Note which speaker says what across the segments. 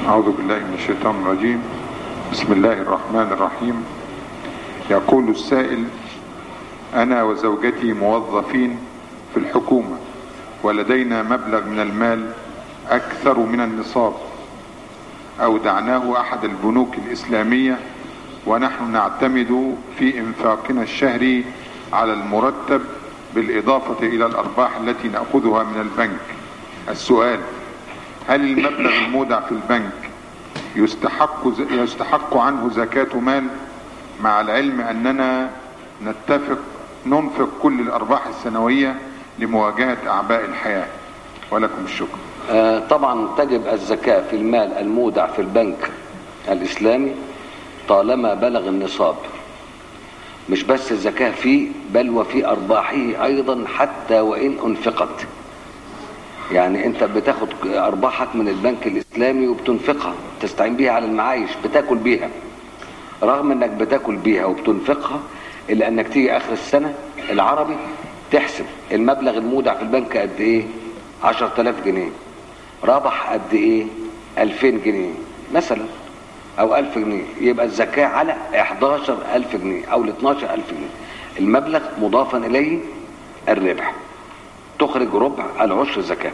Speaker 1: أعوذ بالله من الشيطان الرجيم بسم الله الرحمن الرحيم يقول السائل أنا وزوجتي موظفين في الحكومة ولدينا مبلغ من المال أكثر من النصاب أودعناه أحد البنوك الإسلامية ونحن نعتمد في إنفاقنا الشهري على المرتب بالإضافة إلى الأرباح التي نأخذها من البنك السؤال هل المبلغ المودع في البنك يستحق يستحق عنه زكاة مال مع العلم أننا نتفق ننفق كل الأرباح السنوية لمواجهة أعباء الحياة ولكم الشكر
Speaker 2: آه، طبعا تجب الزكاة في المال المودع في البنك الإسلامي طالما بلغ النصاب مش بس الزكاة فيه بل وفي أرباحه أيضا حتى وإن أنفقت يعني أنت بتاخد أرباحك من البنك الإسلامي وبتنفقها تستعين بيها على المعايش بتاكل بيها رغم أنك بتاكل بيها وبتنفقها إلا أنك تيجي آخر السنة العربي تحسب المبلغ المودع في البنك قد إيه 10000 جنيه ربح قد إيه 2000 جنيه مثلا او 1000 جنيه يبقى الزكاة على 11000 جنيه او ل 12000 جنيه المبلغ مضافا اليه الربح تخرج ربع العشر زكاة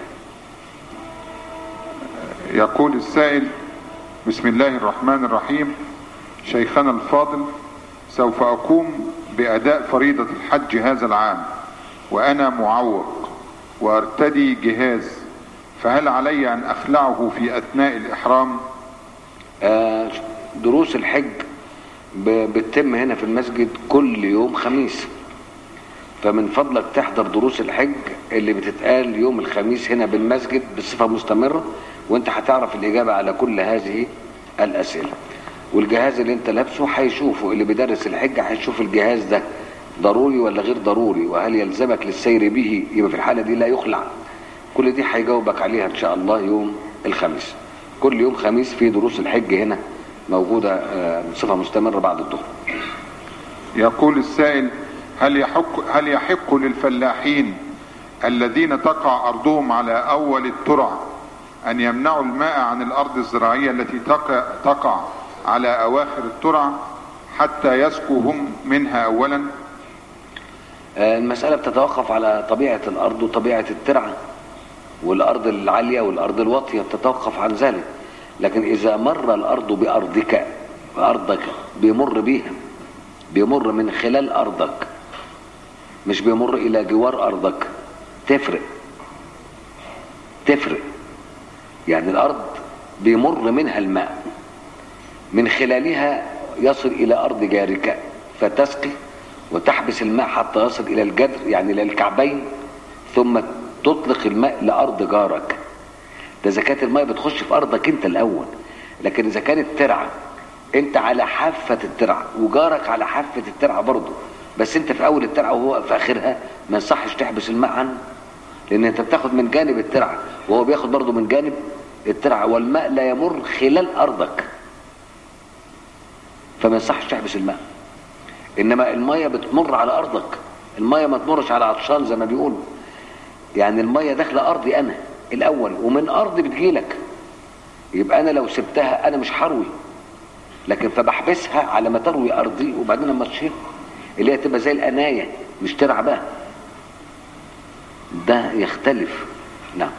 Speaker 1: يقول السائل بسم الله الرحمن الرحيم شيخنا الفاضل سوف أقوم بأداء فريضة الحج هذا العام وأنا معوق وأرتدي جهاز فهل علي أن أخلعه في أثناء الإحرام؟
Speaker 2: آه، دروس الحج ب- بتتم هنا في المسجد كل يوم خميس فمن فضلك تحضر دروس الحج اللي بتتقال يوم الخميس هنا بالمسجد بصفة مستمرة وانت هتعرف الإجابة على كل هذه الأسئلة والجهاز اللي انت لابسه هيشوفه اللي بيدرس الحج هيشوف الجهاز ده ضروري ولا غير ضروري وهل يلزمك للسير به يبقى في الحالة دي لا يخلع كل دي هيجاوبك عليها ان شاء الله يوم الخميس كل يوم خميس في دروس الحج هنا موجودة آه، بصفة مستمرة بعد الظهر
Speaker 1: يقول السائل هل يحق هل يحق للفلاحين الذين تقع ارضهم على اول الترع ان يمنعوا الماء عن الارض الزراعيه التي تقع, تقع على اواخر الترع حتى يسقوا هم منها اولا
Speaker 2: آه، المسألة بتتوقف على طبيعة الأرض وطبيعة الترعة والأرض العالية والأرض الواطية بتتوقف عن ذلك لكن إذا مر الأرض بأرضك بأرضك بيمر بيها بيمر من خلال أرضك مش بيمر إلى جوار أرضك تفرق تفرق يعني الأرض بيمر منها الماء من خلالها يصل إلى أرض جارك فتسقي وتحبس الماء حتى يصل إلى الجدر يعني إلى الكعبين ثم تطلق الماء لأرض جارك ده إذا كانت الماء بتخش في أرضك أنت الأول لكن إذا كانت ترعة أنت على حافة الترعة وجارك على حافة الترعة برضه بس أنت في أول الترعة وهو في آخرها ما يصحش تحبس الماء عنه لأن أنت بتاخد من جانب الترعة وهو بياخد برضه من جانب الترعة والماء لا يمر خلال أرضك فما يصحش تحبس الماء انما الميه بتمر على ارضك الميه ما تمرش على عطشان زي ما بيقولوا يعني الميه داخله ارضي انا الاول ومن ارضي بتجيلك يبقى انا لو سبتها انا مش هروي لكن فبحبسها على ما تروي ارضي وبعدين لما تشيل اللي هي تبقى زي الانايه مش ترعى بقى ده يختلف نعم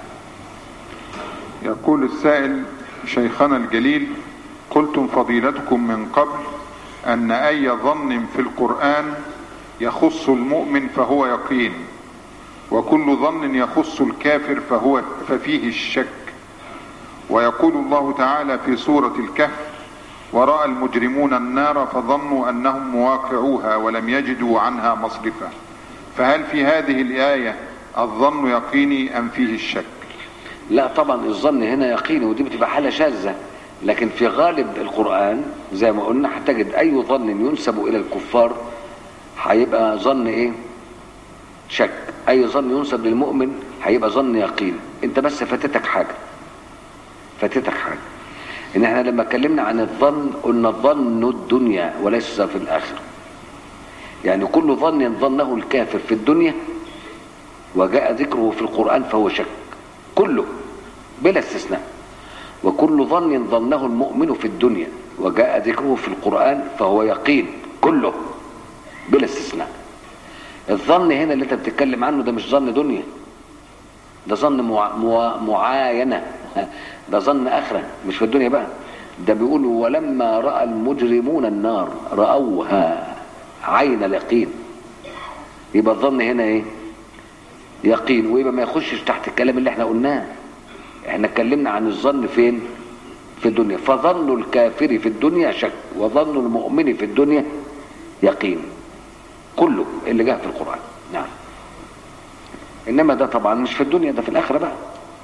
Speaker 1: يقول السائل شيخنا الجليل قلتم فضيلتكم من قبل أن أي ظن في القرآن يخص المؤمن فهو يقين وكل ظن يخص الكافر فهو ففيه الشك ويقول الله تعالى في سورة الكهف ورأى المجرمون النار فظنوا أنهم مواقعوها ولم يجدوا عنها مصرفا فهل في هذه الآية الظن يقيني أم فيه الشك
Speaker 2: لا طبعا الظن هنا يقيني ودي بتبقى حالة شاذة لكن في غالب القرآن زي ما قلنا هتجد أي ظن ينسب إلى الكفار هيبقى ظن إيه؟ شك أي ظن ينسب للمؤمن هيبقى ظن يقين أنت بس فاتتك حاجة فاتتك حاجة إن إحنا لما اتكلمنا عن الظن قلنا ظن الدنيا وليس في الآخرة يعني كل ظن ظنه الكافر في الدنيا وجاء ذكره في القرآن فهو شك كله بلا استثناء وكل ظن ظنه المؤمن في الدنيا وجاء ذكره في القرآن فهو يقين كله بلا استثناء الظن هنا اللي انت بتتكلم عنه ده مش ظن دنيا ده ظن مع... مع... معاينة ده ظن آخرة مش في الدنيا بقى ده بيقولوا ولما رأى المجرمون النار رأوها عين اليقين يبقى الظن هنا ايه يقين ويبقى ما يخشش تحت الكلام اللي احنا قلناه احنا اتكلمنا عن الظن فين في الدنيا فظن الكافر في الدنيا شك وظن المؤمن في الدنيا يقين كله اللي جاء في القرآن نعم انما ده طبعا مش في الدنيا ده في الاخره بقى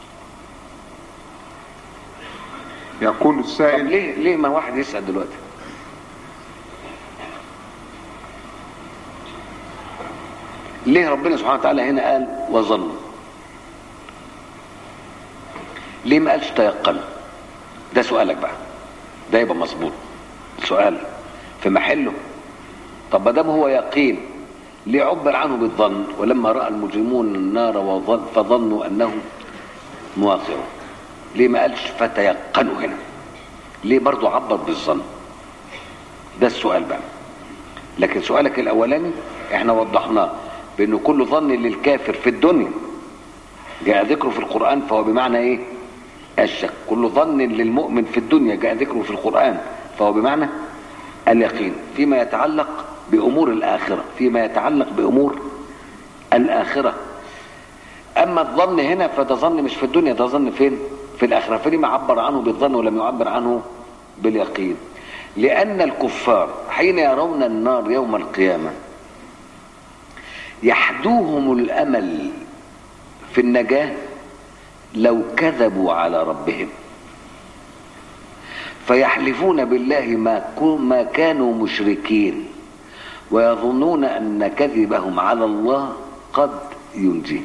Speaker 1: يقول
Speaker 2: طب
Speaker 1: السائل
Speaker 2: ليه ليه ما واحد يسال دلوقتي ليه ربنا سبحانه وتعالى هنا قال وظن ليه ما قالش تيقن ده سؤالك بقى ده يبقى مظبوط سؤال في محله طب ما دام هو يقين ليه عبر عنه بالظن ولما راى المجرمون النار وظن فظنوا انهم مواقعون ليه ما قالش فتيقنوا هنا ليه برضو عبر بالظن ده السؤال بقى لكن سؤالك الاولاني احنا وضحناه بانه كل ظن للكافر في الدنيا جاء ذكره في القران فهو بمعنى ايه الشك كل ظن للمؤمن في الدنيا جاء ذكره في القران فهو بمعنى اليقين فيما يتعلق بامور الاخره فيما يتعلق بامور الاخره اما الظن هنا فده ظن مش في الدنيا ده ظن فين في الاخره فلما عبر عنه بالظن ولم يعبر عنه باليقين لان الكفار حين يرون النار يوم القيامه يحدوهم الامل في النجاه لو كذبوا على ربهم فيحلفون بالله ما كو- ما كانوا مشركين ويظنون ان كذبهم على الله قد ينجيه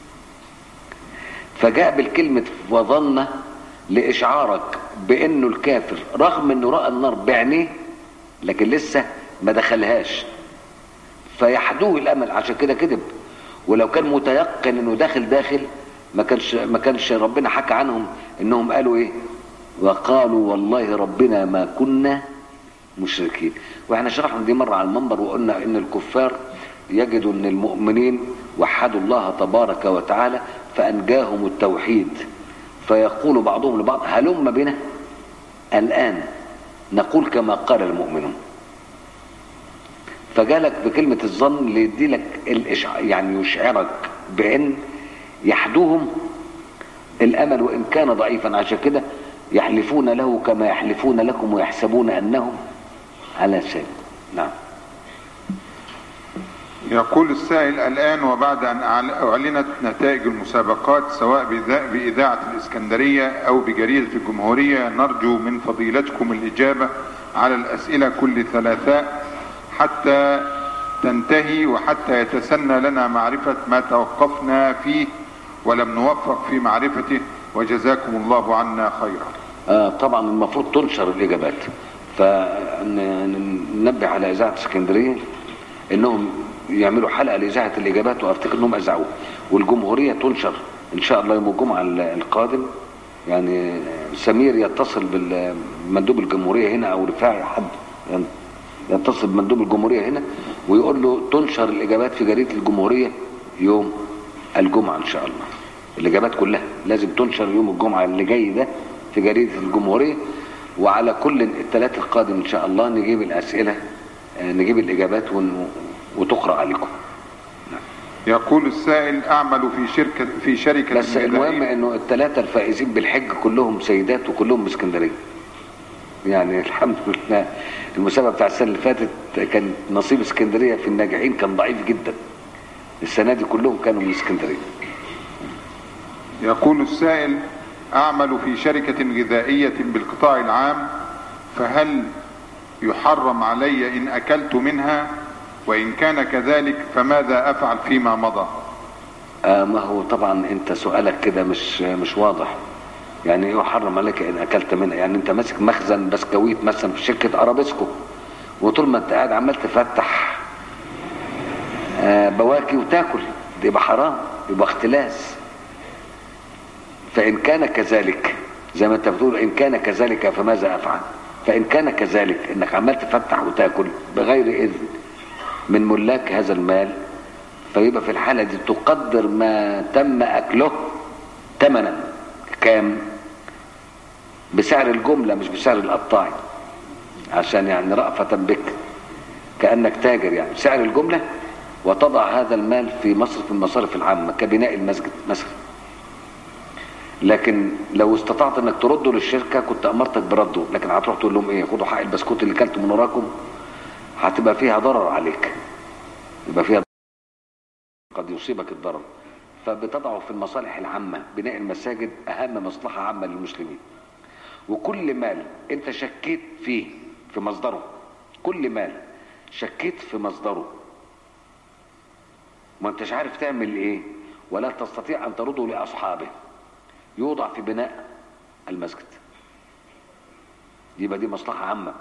Speaker 2: فجاء بالكلمة وظن لإشعارك بأنه الكافر رغم أنه رأى النار بعينيه لكن لسه ما دخلهاش فيحدوه الأمل عشان كده كذب ولو كان متيقن أنه داخل داخل ما كانش ما كانش ربنا حكى عنهم أنهم قالوا إيه وقالوا والله ربنا ما كنا مشركين واحنا شرحنا دي مرة على المنبر وقلنا ان الكفار يجدوا ان المؤمنين وحدوا الله تبارك وتعالى فانجاهم التوحيد فيقول بعضهم لبعض هلم بنا الان نقول كما قال المؤمنون فجالك بكلمة الظن ليديلك الإشع... يعني يشعرك بأن يحدوهم الأمل وإن كان ضعيفا عشان كده يحلفون له كما يحلفون لكم ويحسبون أنهم على شيء نعم
Speaker 1: يقول السائل الآن وبعد أن أعل- أعلنت نتائج المسابقات سواء بإذا- بإذاعة الإسكندرية أو بجريدة الجمهورية نرجو من فضيلتكم الإجابة على الأسئلة كل ثلاثاء حتى تنتهي وحتى يتسنى لنا معرفة ما توقفنا فيه ولم نوفق في معرفته وجزاكم الله عنا خيرا
Speaker 2: آه طبعا المفروض تنشر الإجابات فننبه على إذاعة اسكندرية إنهم يعملوا حلقة لإذاعة الإجابات وأفتكر إنهم أذاعوها والجمهورية تنشر إن شاء الله يوم الجمعة القادم يعني سمير يتصل بالمندوب الجمهورية هنا أو رفاعي حد يعني يتصل بمندوب الجمهورية هنا ويقول له تنشر الإجابات في جريدة الجمهورية يوم الجمعة إن شاء الله الإجابات كلها لازم تنشر يوم الجمعة اللي جاي ده في جريدة الجمهورية وعلى كل الثلاث القادم إن شاء الله نجيب الأسئلة آه، نجيب الإجابات ون... وتقرأ عليكم
Speaker 1: يقول السائل أعمل في شركة في شركة
Speaker 2: بس المهم
Speaker 1: غذائية
Speaker 2: إنه الثلاثة الفائزين بالحج كلهم سيدات وكلهم من اسكندرية يعني الحمد لله المسابقة بتاع السنة اللي فاتت كان نصيب اسكندرية في الناجحين كان ضعيف جدا السنة دي كلهم كانوا من اسكندرية
Speaker 1: يقول السائل أعمل في شركة غذائية بالقطاع العام فهل يحرم علي إن أكلت منها وإن كان كذلك فماذا أفعل فيما مضى
Speaker 2: آه ما هو طبعا انت سؤالك كده مش مش واضح يعني ايه يحرم عليك ان اكلت منها يعني انت ماسك مخزن بسكويت مثلا في شركه ارابيسكو وطول ما انت قاعد عمال تفتح آه بواكي وتاكل ده يبقى حرام يبقى اختلاس فان كان كذلك زي ما انت بتقول ان كان كذلك فماذا افعل فان كان كذلك انك عمال تفتح وتاكل بغير اذن من ملاك هذا المال فيبقى في الحالة دي تقدر ما تم اكله ثمنا كام بسعر الجملة مش بسعر القطاعي عشان يعني رأفة بك كأنك تاجر يعني بسعر الجملة وتضع هذا المال في مصرف المصارف العامة كبناء المسجد مثلا لكن لو استطعت انك ترده للشركة كنت امرتك برده لكن هتروح تقول لهم ايه خدوا حق البسكوت اللي كلته من وراكم هتبقى فيها ضرر عليك يبقى فيها قد يصيبك الضرر فبتضعه في المصالح العامة بناء المساجد أهم مصلحة عامة للمسلمين وكل مال أنت شكيت فيه في مصدره كل مال شكيت في مصدره ما انتش عارف تعمل ايه ولا تستطيع ان ترده لاصحابه يوضع في بناء المسجد يبقى دي مصلحة عامة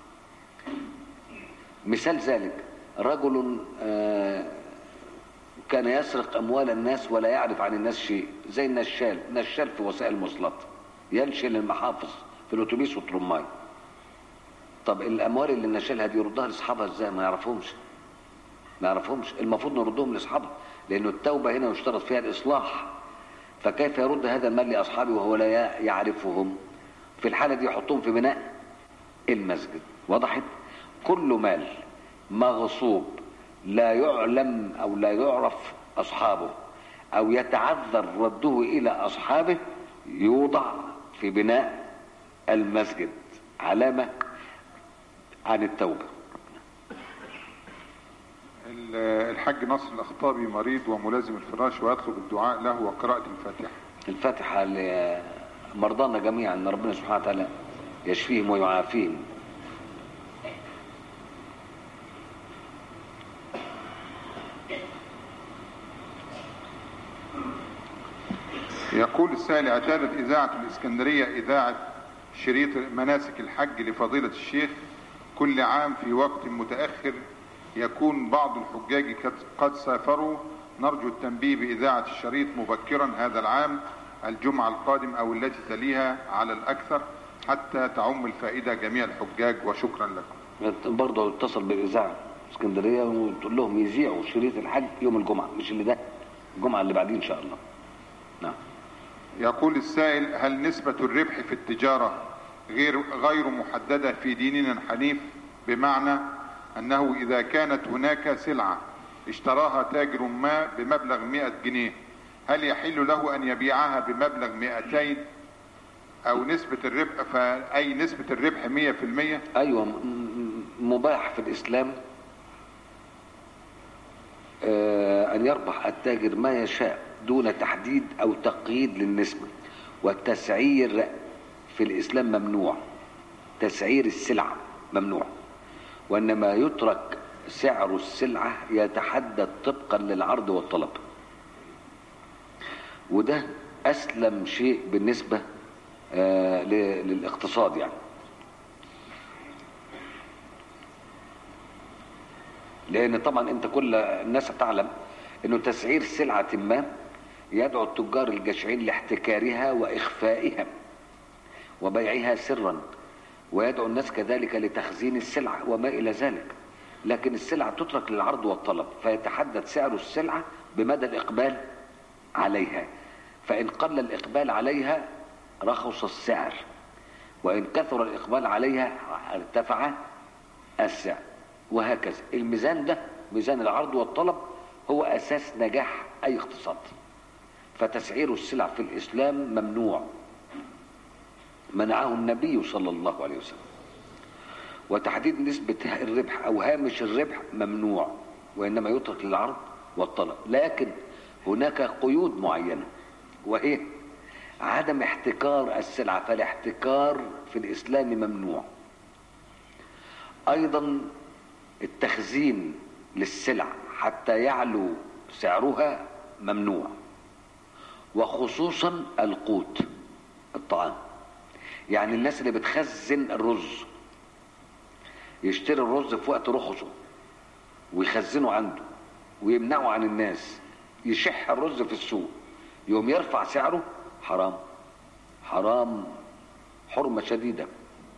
Speaker 2: مثال ذلك رجل آه كان يسرق اموال الناس ولا يعرف عن الناس شيء زي النشال نشال في وسائل المواصلات ينشل المحافظ في الاتوبيس والترماي طب الاموال اللي نشالها دي يردها لاصحابها ازاي ما يعرفهمش ما يعرفهمش المفروض نردهم لاصحابها لانه التوبه هنا يشترط فيها الاصلاح فكيف يرد هذا المال لاصحابه وهو لا يعرفهم في الحاله دي يحطهم في بناء المسجد وضحت كل مال مغصوب لا يعلم او لا يعرف اصحابه او يتعذر رده الى اصحابه يوضع في بناء المسجد علامه عن التوبه
Speaker 1: الحاج نصر الاخطابي مريض وملازم الفراش ويطلب الدعاء له وقراءة الفاتحة
Speaker 2: الفاتحه لمرضانا جميعا ان ربنا سبحانه وتعالى يشفيهم ويعافيهم
Speaker 1: يقول السائل اعتادت إذاعة الإسكندرية إذاعة شريط مناسك الحج لفضيلة الشيخ كل عام في وقت متأخر يكون بعض الحجاج قد سافروا نرجو التنبيه بإذاعة الشريط مبكرا هذا العام الجمعة القادم أو التي تليها على الأكثر حتى تعم الفائدة جميع الحجاج وشكرا لكم
Speaker 2: برضه اتصل بالاذاعه اسكندريه وتقول لهم يذيعوا شريط الحج يوم الجمعه مش اللي ده الجمعه اللي بعدين ان شاء الله نعم
Speaker 1: يقول السائل هل نسبة الربح في التجارة غير غير محددة في ديننا الحنيف بمعنى أنه إذا كانت هناك سلعة اشتراها تاجر ما بمبلغ 100 جنيه هل يحل له أن يبيعها بمبلغ 200 أو نسبة الربح فأي نسبة الربح 100%
Speaker 2: ايوه م- م- مباح في الاسلام آه، ان يربح التاجر ما يشاء دون تحديد او تقييد للنسبه والتسعير في الاسلام ممنوع تسعير السلعه ممنوع وانما يترك سعر السلعه يتحدد طبقا للعرض والطلب وده اسلم شيء بالنسبه آه، ل- للاقتصاد يعني لان طبعا انت كل الناس تعلم انه تسعير سلعه ما يدعو التجار الجشعين لاحتكارها واخفائها وبيعها سرا ويدعو الناس كذلك لتخزين السلعه وما الى ذلك لكن السلعه تترك للعرض والطلب فيتحدد سعر السلعه بمدى الاقبال عليها فان قل الاقبال عليها رخص السعر وان كثر الاقبال عليها ارتفع السعر وهكذا الميزان ده ميزان العرض والطلب هو اساس نجاح اي اقتصاد فتسعير السلع في الاسلام ممنوع منعه النبي صلى الله عليه وسلم وتحديد نسبة الربح او هامش الربح ممنوع وانما يترك للعرض والطلب لكن هناك قيود معينة وهي عدم احتكار السلعة فالاحتكار في الاسلام ممنوع ايضا التخزين للسلع حتى يعلو سعرها ممنوع وخصوصا القوت الطعام يعني الناس اللي بتخزن الرز يشتري الرز في وقت رخصه ويخزنه عنده ويمنعه عن الناس يشح الرز في السوق يوم يرفع سعره حرام حرام حرمة شديدة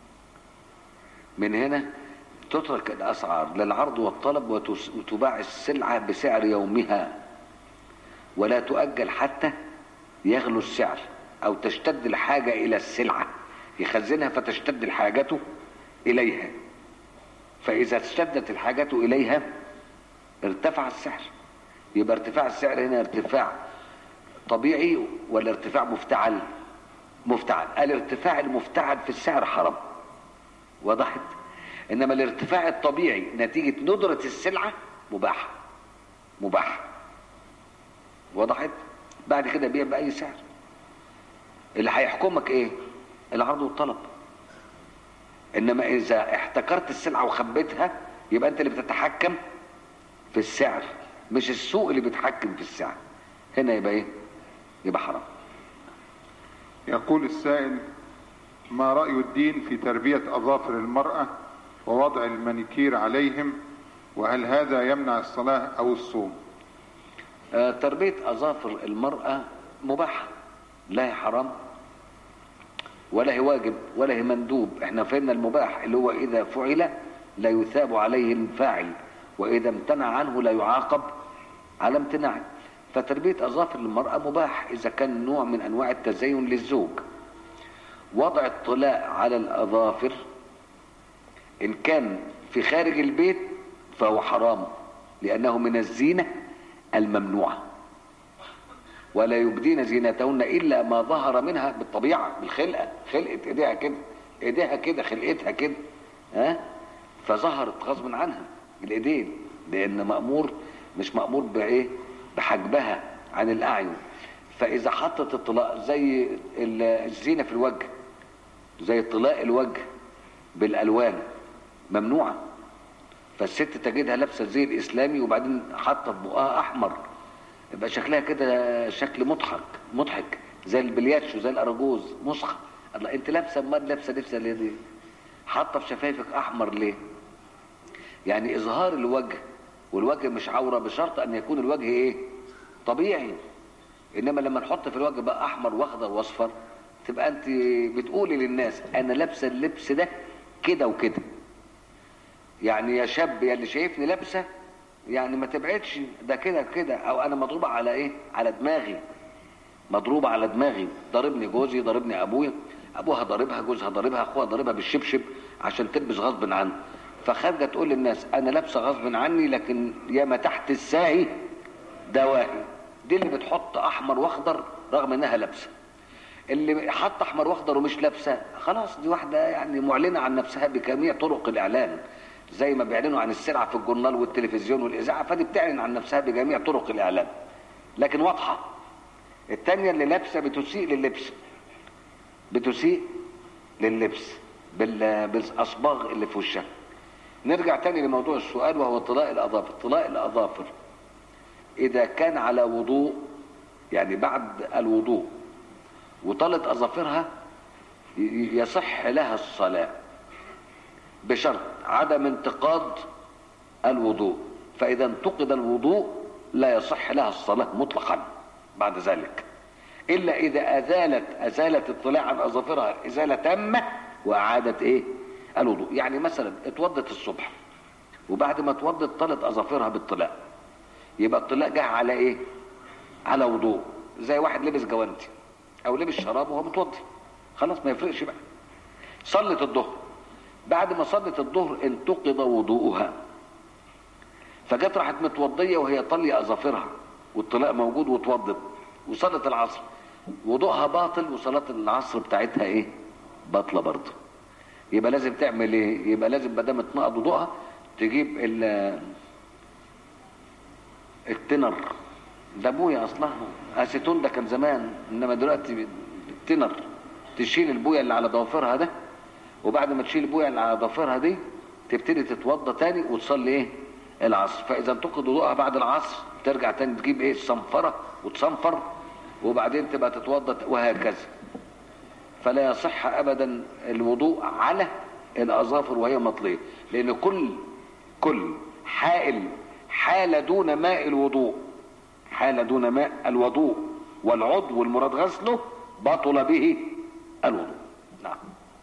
Speaker 2: من هنا تترك الأسعار للعرض والطلب وتس- وتباع السلعة بسعر يومها ولا تؤجل حتى يغلو السعر أو تشتد الحاجة إلى السلعة يخزنها فتشتد الحاجة إليها فإذا اشتدت الحاجة إليها ارتفع السعر يبقى ارتفاع السعر هنا ارتفاع طبيعي ولا ارتفاع مفتعل مفتعل الارتفاع المفتعل في السعر حرام وضحت انما الارتفاع الطبيعي نتيجة ندرة السلعة مباح مباح وضحت بعد كده بيع بأي سعر اللي هيحكمك ايه العرض والطلب انما اذا احتكرت السلعة وخبيتها يبقى انت اللي بتتحكم في السعر مش السوق اللي بيتحكم في السعر هنا يبقى ايه يبقى حرام
Speaker 1: يقول السائل ما رأي الدين في تربية أظافر المرأة ووضع المانيكير عليهم وهل هذا يمنع الصلاة أو الصوم
Speaker 2: آه، تربية أظافر المرأة مباحة لا هي حرام ولا هي واجب ولا هي مندوب احنا فهمنا المباح اللي هو إذا فعل لا يثاب عليه الفاعل وإذا امتنع عنه لا يعاقب على امتناعه فتربية أظافر المرأة مباح إذا كان نوع من أنواع التزين للزوج وضع الطلاء على الأظافر إن كان في خارج البيت فهو حرام لأنه من الزينة الممنوعة ولا يبدين زينتهن إلا ما ظهر منها بالطبيعة بالخلقة خلقة إيديها كده إيديها كده خلقتها كده ها فظهرت غصب عنها الإيدين لأن مأمور مش مأمور بإيه بحجبها عن الأعين فإذا حطت الطلاق زي ال- الزينة في الوجه زي طلاء الوجه بالألوان ممنوعة فالست تجدها لابسه الزي الاسلامي وبعدين حاطه في بقها احمر يبقى شكلها كده شكل مضحك مضحك زي البلياتشو زي الاراجوز مسخه الله انت لابسه امال لابسه لبسه ليه دي حاطه في شفايفك احمر ليه يعني اظهار الوجه والوجه مش عوره بشرط ان يكون الوجه ايه طبيعي انما لما نحط في الوجه بقى احمر واخضر واصفر تبقى انت بتقولي للناس انا لابسه اللبس ده كده وكده يعني يا شاب يا اللي شايفني لابسه يعني ما تبعدش ده كده كده او انا مضروبه على ايه على دماغي مضروبه على دماغي ضربني جوزي ضربني ابويا ابوها ضاربها جوزها ضاربها اخوها ضاربها بالشبشب عشان تلبس غصب عنه فخارجه تقول للناس انا لابسه غصب عني لكن يا ما تحت الساهي دواهي دي اللي بتحط احمر واخضر رغم انها لابسه اللي حط احمر واخضر ومش لابسه خلاص دي واحده يعني معلنه عن نفسها بجميع طرق الاعلان زي ما بيعلنوا عن السلعه في الجورنال والتلفزيون والاذاعه فدي بتعلن عن نفسها بجميع طرق الاعلان لكن واضحه التانية اللي لابسه بتسيء لللبس بتسيء لللبس بال... بالاصباغ اللي في وشها نرجع تاني لموضوع السؤال وهو طلاء الاظافر طلاء الاظافر اذا كان على وضوء يعني بعد الوضوء وطالت اظافرها ي- يصح لها الصلاه بشرط عدم انتقاد الوضوء فاذا انتقد الوضوء لا يصح لها الصلاه مطلقا بعد ذلك الا اذا ازالت ازالت الطلاع عن اظافرها ازاله تامه واعادت ايه الوضوء يعني مثلا اتوضت الصبح وبعد ما اتوضت طلت اظافرها بالطلاء يبقى الطلاء جه على ايه على وضوء زي واحد لبس جوانتي او لبس شراب وهو متوضي خلاص ما يفرقش بقى صلت الظهر بعد ما صلت الظهر انتقض وضوءها فجت راحت متوضيه وهي طلي اظافرها والطلاق موجود واتوضت وصلت العصر وضوءها باطل وصلاه العصر بتاعتها ايه باطله برضه يبقى لازم تعمل ايه يبقى لازم ما دام اتنقض وضوءها تجيب ال التنر ده ابويا اصلها اسيتون ده كان زمان انما دلوقتي التنر تشيل البويه اللي على ضوافرها ده وبعد ما تشيل البويه اللي على ضوافرها دي تبتدي تتوضى تاني وتصلي ايه العصر فاذا انتقد وضوءها بعد العصر ترجع تاني تجيب ايه الصنفره وتصنفر وبعدين تبقى تتوضى وهكذا فلا يصح ابدا الوضوء على الاظافر وهي مطليه لان كل كل حائل حال دون ماء الوضوء حال دون ماء الوضوء والعضو المراد غسله بطل به الوضوء نعم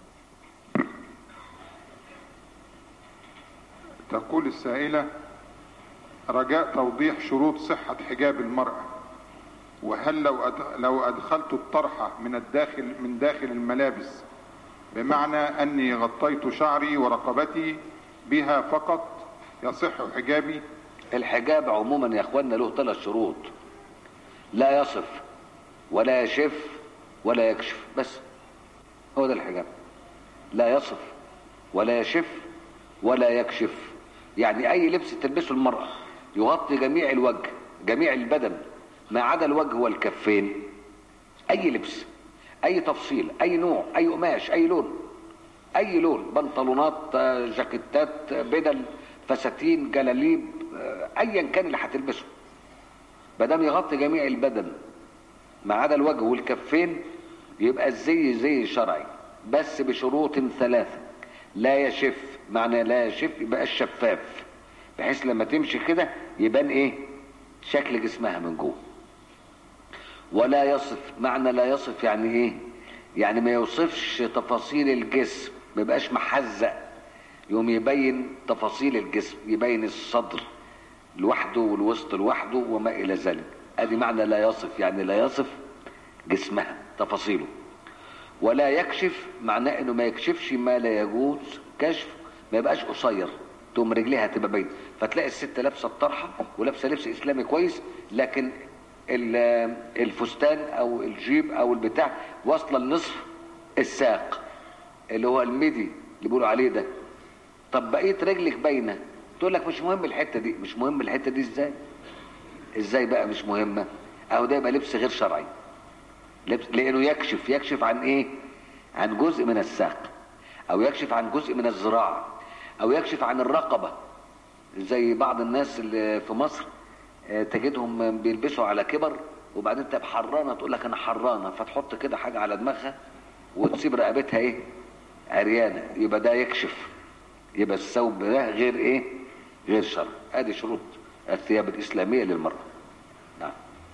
Speaker 1: تقول السائلة رجاء توضيح شروط صحة حجاب المرأة وهل لو أد- لو أدخلت الطرحة من الداخل من داخل الملابس بمعنى أني غطيت شعري ورقبتي بها فقط يصح حجابي
Speaker 2: الحجاب عموما يا اخوانا له ثلاث شروط لا يصف ولا يشف ولا يكشف بس هو ده الحجاب لا يصف ولا يشف ولا يكشف يعني اي لبس تلبسه المرأة يغطي جميع الوجه جميع البدن ما عدا الوجه والكفين اي لبس اي تفصيل اي نوع اي قماش اي لون اي لون بنطلونات آه، جاكيتات آه، بدل فساتين جلاليب آه، ايا كان اللي هتلبسه ما دام يغطي جميع البدن ما عدا الوجه والكفين يبقى الزي زي شرعي بس بشروط ثلاثة لا يشف معنى لا يشف يبقى الشفاف بحيث لما تمشي كده يبان ايه شكل جسمها من جوه ولا يصف معنى لا يصف يعني ايه يعني ما يوصفش تفاصيل الجسم ما يبقاش محزق يوم يبين تفاصيل الجسم يبين الصدر لوحده والوسط لوحده وما الى ذلك ادي معنى لا يصف يعني لا يصف جسمها تفاصيله ولا يكشف معناه انه ما يكشفش ما لا يجوز كشف ما يبقاش قصير تقوم رجليها تبقى باينه فتلاقي الست لابسه الطرحه ولابسه لبس اسلامي كويس لكن ال- الفستان او الجيب او البتاع واصله لنصف الساق اللي هو الميدي اللي بيقولوا عليه ده طب بقيه رجلك باينه تقول لك مش مهم الحته دي مش مهم الحته دي ازاي ازاي بقى مش مهمه اهو ده يبقى لبس غير شرعي لبس لانه يكشف يكشف عن ايه عن جزء من الساق او يكشف عن جزء من الذراع او يكشف عن الرقبه زي بعض الناس اللي في مصر آه، تجدهم بيلبسوا على كبر وبعدين تبقى حرانه تقول لك انا حرانه فتحط كده حاجه على دماغها وتسيب رقبتها ايه عريانه يبقى ده يكشف يبقى الثوب ده غير ايه غير شرعي ادي شروط الثياب الاسلاميه للمراه نعم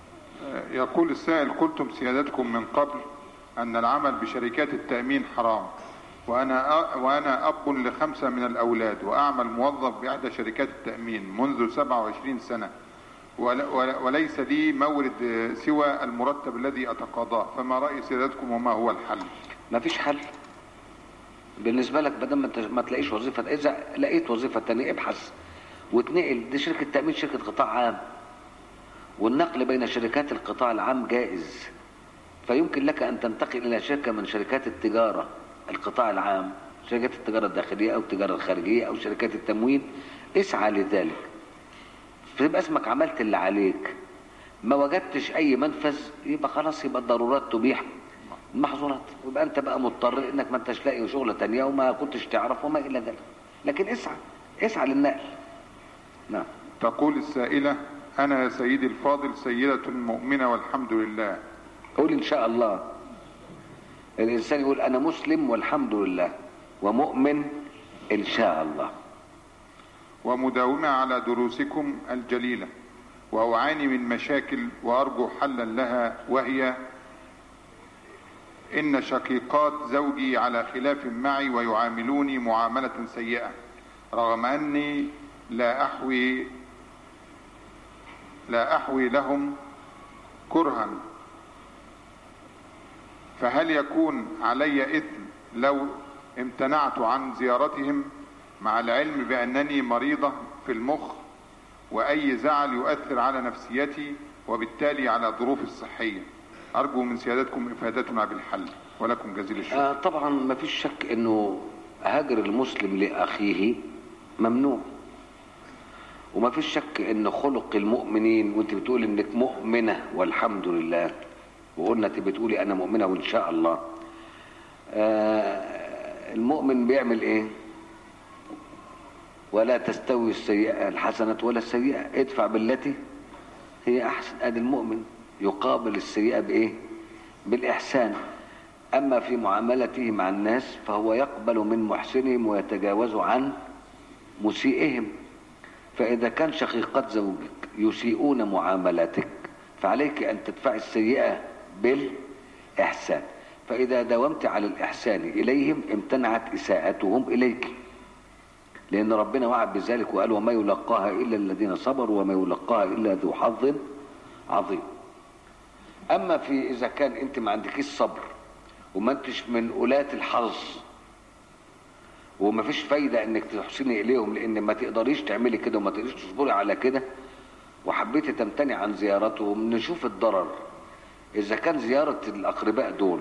Speaker 1: يقول السائل قلتم سيادتكم من قبل أن العمل بشركات التأمين حرام وأنا وأنا أب لخمسة من الأولاد وأعمل موظف بإحدى شركات التأمين منذ 27 سنة ول- ول- وليس لي مورد سوى المرتب الذي أتقاضاه فما رأي سيادتكم وما هو الحل
Speaker 2: ما فيش حل بالنسبه لك بدل ما, انت ما تلاقيش وظيفه اذا لقيت وظيفه تانية ابحث واتنقل دي شركه تامين شركه قطاع عام والنقل بين شركات القطاع العام جائز فيمكن لك ان تنتقل الى شركه من شركات التجاره القطاع العام شركات التجاره الداخليه او التجاره الخارجيه او شركات التموين اسعى لذلك فيبقى اسمك عملت اللي عليك ما وجدتش اي منفذ يبقى خلاص يبقى الضرورات تبيح المحظورات ويبقى انت بقى مضطر انك ما انتش لاقي شغله تانية وما كنتش تعرف وما الى ذلك لكن اسعى اسعى للنقل نعم
Speaker 1: تقول السائلة أنا يا سيدي الفاضل سيدة مؤمنة والحمد لله
Speaker 2: قول ان شاء الله الانسان يقول انا مسلم والحمد لله ومؤمن ان شاء الله
Speaker 1: ومداومة على دروسكم الجليلة وأعاني من مشاكل وأرجو حلا لها وهي إن شقيقات زوجي على خلاف معي ويعاملوني معاملة سيئة رغم أني لا أحوي لا أحوي لهم كرها فهل يكون علي إثم لو امتنعت عن زيارتهم مع العلم بأنني مريضة في المخ وأي زعل يؤثر على نفسيتي وبالتالي على ظروفي الصحية أرجو من سيادتكم إفادتنا بالحل ولكم جزيل الشكر
Speaker 2: آه طبعا ما فيش شك انه هجر المسلم لاخيه ممنوع وما فيش شك ان خلق المؤمنين وانت بتقول انك مؤمنه والحمد لله وقلنا انت بتقولي انا مؤمنه وان شاء الله آه المؤمن بيعمل ايه ولا تستوي السيئه الحسنه ولا السيئه ادفع بالتي هي احسن ادي المؤمن يقابل السيئه بايه بالاحسان اما في معاملته مع الناس فهو يقبل من محسنهم ويتجاوز عن مسيئهم فاذا كان شقيقات زوجك يسيئون معاملتك فعليك ان تدفع السيئه بالاحسان فاذا داومت على الاحسان اليهم امتنعت اساءتهم اليك لان ربنا وعد بذلك وقال وما يلقاها الا الذين صبروا وما يلقاها الا ذو حظ عظيم اما في اذا كان انت ما عندكيش صبر وما انتش من ولاة الحظ وما فيش فايدة انك تحسني اليهم لان ما تقدريش تعملي كده وما تقدريش تصبري على كده وحبيتي تمتنع عن زيارتهم نشوف الضرر اذا كان زيارة الاقرباء دول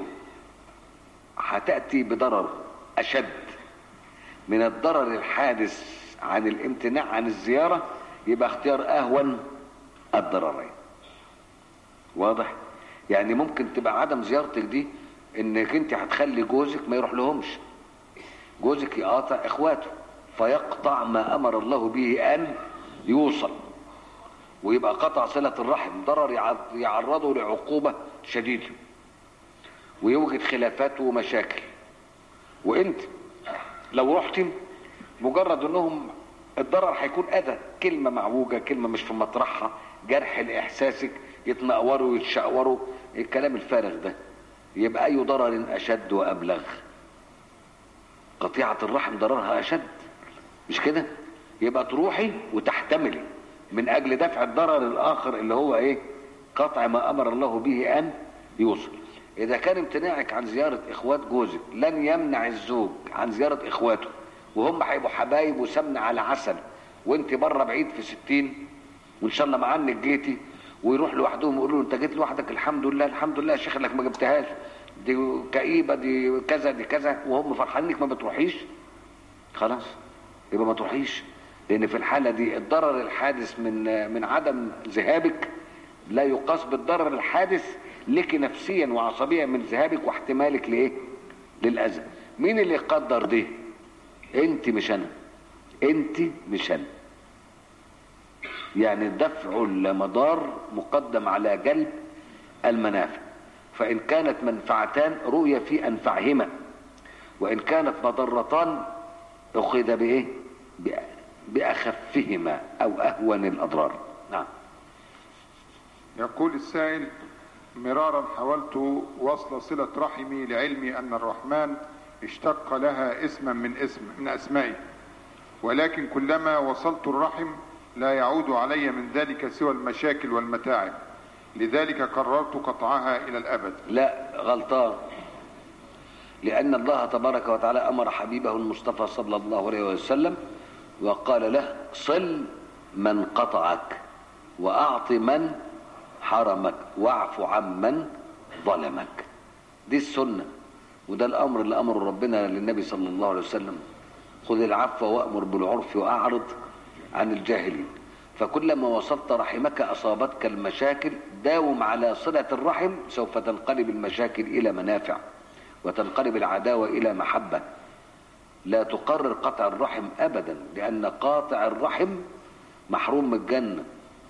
Speaker 2: هتأتي بضرر اشد من الضرر الحادث عن الامتناع عن الزيارة يبقى اختيار اهون الضررين واضح يعني ممكن تبقى عدم زيارتك دي انك انت هتخلي جوزك ما يروح لهمش جوزك يقاطع اخواته فيقطع ما امر الله به ان يوصل ويبقى قطع صلة الرحم ضرر يعرضه لعقوبة شديدة ويوجد خلافات ومشاكل وانت لو رحت مجرد انهم الضرر هيكون اذى كلمة معوجة كلمة مش في مطرحها جرح لاحساسك يتنقوروا ويتشقوروا الكلام الفارغ ده يبقى اي ضرر اشد وابلغ قطيعة الرحم ضررها اشد مش كده يبقى تروحي وتحتملي من اجل دفع الضرر الاخر اللي هو ايه قطع ما امر الله به ان يوصل اذا كان امتناعك عن زيارة اخوات جوزك لن يمنع الزوج عن زيارة اخواته وهم هيبقوا حبايب وسمن على عسل وانت بره بعيد في ستين وان شاء الله معنك جيتي ويروح لوحدهم يقولوا له انت جيت لوحدك الحمد لله الحمد لله يا شيخ انك ما جبتهاش دي كئيبه دي كذا دي كذا وهم فرحانين انك ما بتروحيش خلاص يبقى ما تروحيش لان في الحاله دي الضرر الحادث من من عدم ذهابك لا يقاس بالضرر الحادث لك نفسيا وعصبيا من ذهابك واحتمالك لايه للاذى مين اللي يقدر ده انت مش انا انت مش انا يعني دفع المضار مقدم على جلب المنافع فإن كانت منفعتان رؤية في أنفعهما وإن كانت مضرتان أخذ بإيه بأخفهما أو أهون الأضرار نعم
Speaker 1: يقول السائل مرارا حاولت وصل صلة رحمي لعلمي أن الرحمن اشتق لها اسما من اسم من أسمائه ولكن كلما وصلت الرحم لا يعود علي من ذلك سوى المشاكل والمتاعب لذلك قررت قطعها إلى الأبد
Speaker 2: لا غلطان لأن الله تبارك وتعالى أمر حبيبه المصطفى صلى الله عليه وسلم وقال له صل من قطعك وأعط من حرمك واعف عمن ظلمك دي السنة وده الأمر اللي أمره ربنا للنبي صلى الله عليه وسلم خذ العفو وأمر بالعرف وأعرض عن الجاهلين فكلما وصلت رحمك أصابتك المشاكل داوم على صلة الرحم سوف تنقلب المشاكل إلى منافع وتنقلب العداوة إلى محبة لا تقرر قطع الرحم أبدا لأن قاطع الرحم محروم من الجنة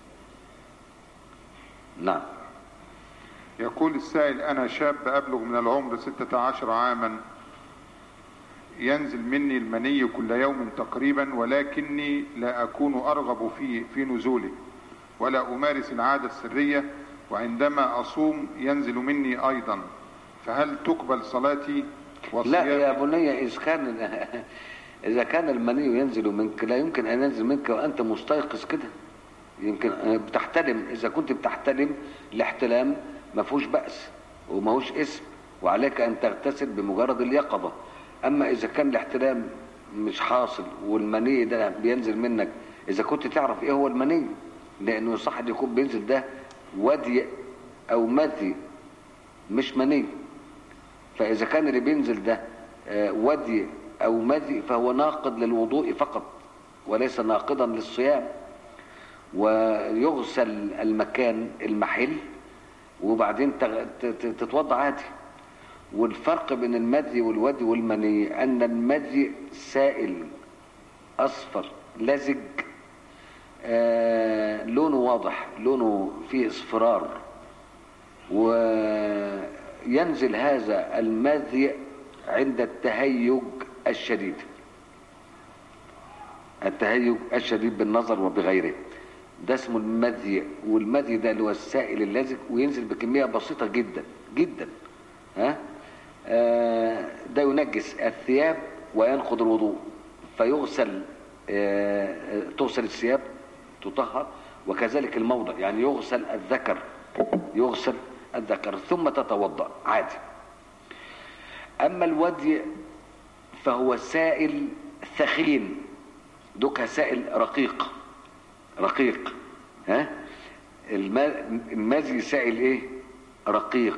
Speaker 2: نعم
Speaker 1: يقول السائل أنا شاب أبلغ من العمر 16 عاما ينزل مني المني كل يوم تقريبا ولكني لا أكون أرغب فيه في نزوله ولا أمارس العادة السرية وعندما أصوم ينزل مني أيضا فهل تقبل صلاتي
Speaker 2: لا يا بني إذا كان إذا كان المني ينزل منك لا يمكن أن ينزل منك وأنت مستيقظ كده يمكن بتحتلم إذا كنت بتحتلم الاحتلام ما فيهوش بأس وما هوش اسم وعليك أن تغتسل بمجرد اليقظة اما اذا كان الاحتلام مش حاصل والمني ده بينزل منك اذا كنت تعرف ايه هو المني لانه صح ان يكون بينزل ده ودي او مذي مش مني فاذا كان اللي بينزل ده ودي او مذي فهو ناقض للوضوء فقط وليس ناقضا للصيام ويغسل المكان المحل وبعدين تتوضع عادي والفرق بين المذي والودي والمني ان المذي سائل اصفر لزج آه لونه واضح لونه فيه اصفرار وينزل هذا المذي عند التهيج الشديد التهيج الشديد بالنظر وبغيره ده اسمه المذي والمذي ده اللي هو السائل اللزج وينزل بكميه بسيطه جدا جدا ها ده ينجس الثياب وينقض الوضوء فيغسل آه، آه، تغسل الثياب تطهر وكذلك الموضع يعني يغسل الذكر يغسل الذكر ثم تتوضا عادي اما الودي فهو سائل ثخين دوكا سائل رقيق رقيق ها الما- المازي سائل ايه رقيق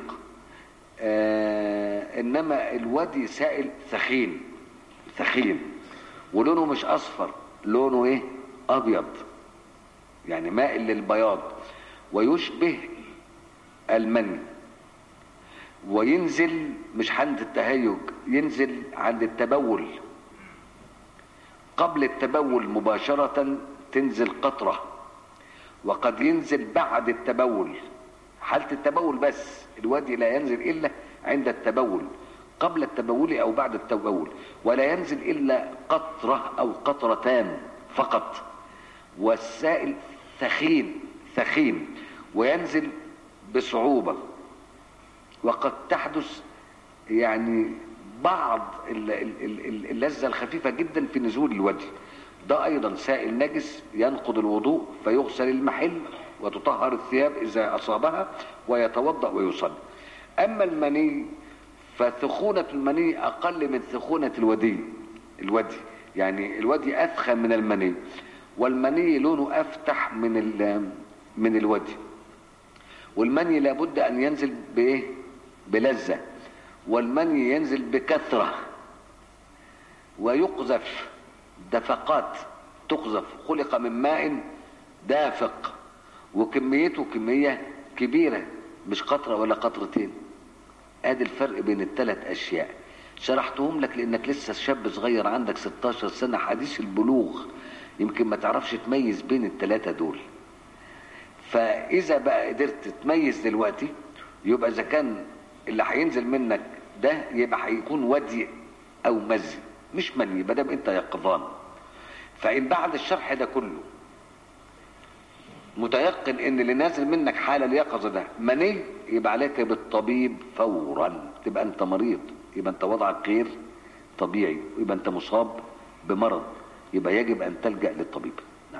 Speaker 2: آه انما الودي سائل ثخين ثخين ولونه مش اصفر لونه ايه ابيض يعني مائل للبياض ويشبه المني وينزل مش عند التهيج ينزل عند التبول قبل التبول مباشرة تنزل قطرة وقد ينزل بعد التبول حالة التبول بس الوادي لا ينزل إلا عند التبول قبل التبول أو بعد التبول ولا ينزل إلا قطرة أو قطرتان فقط والسائل ثخين ثخين وينزل بصعوبة وقد تحدث يعني بعض ال- ال- ال- اللذة الخفيفة جدا في نزول الوجه ده أيضا سائل نجس ينقض الوضوء فيغسل المحل وتطهر الثياب إذا أصابها ويتوضأ ويصلي أما المني فثخونة المني أقل من ثخونة الودي الودي يعني الودي أثخن من المني والمني لونه أفتح من ال- من الودي والمني لابد ان ينزل بايه بلذة والمني ينزل بكثرة ويقذف دفقات تقذف خلق من ماء دافق وكميته كمية كبيرة مش قطرة ولا قطرتين ادي الفرق بين الثلاث اشياء شرحتهم لك لانك لسه شاب صغير عندك 16 سنة حديث البلوغ يمكن ما تعرفش تميز بين الثلاثة دول فاذا بقى قدرت تميز دلوقتي يبقى اذا كان اللي هينزل منك ده يبقى هيكون ودي او مزي مش مني ما دام انت يقظان فان بعد الشرح ده كله متيقن ان اللي نازل منك حاله اليقظه ده مني يبقى عليك بالطبيب فورا تبقى انت مريض يبقى انت وضعك غير طبيعي يبقى انت مصاب بمرض يبقى يجب ان تلجا للطبيب نعم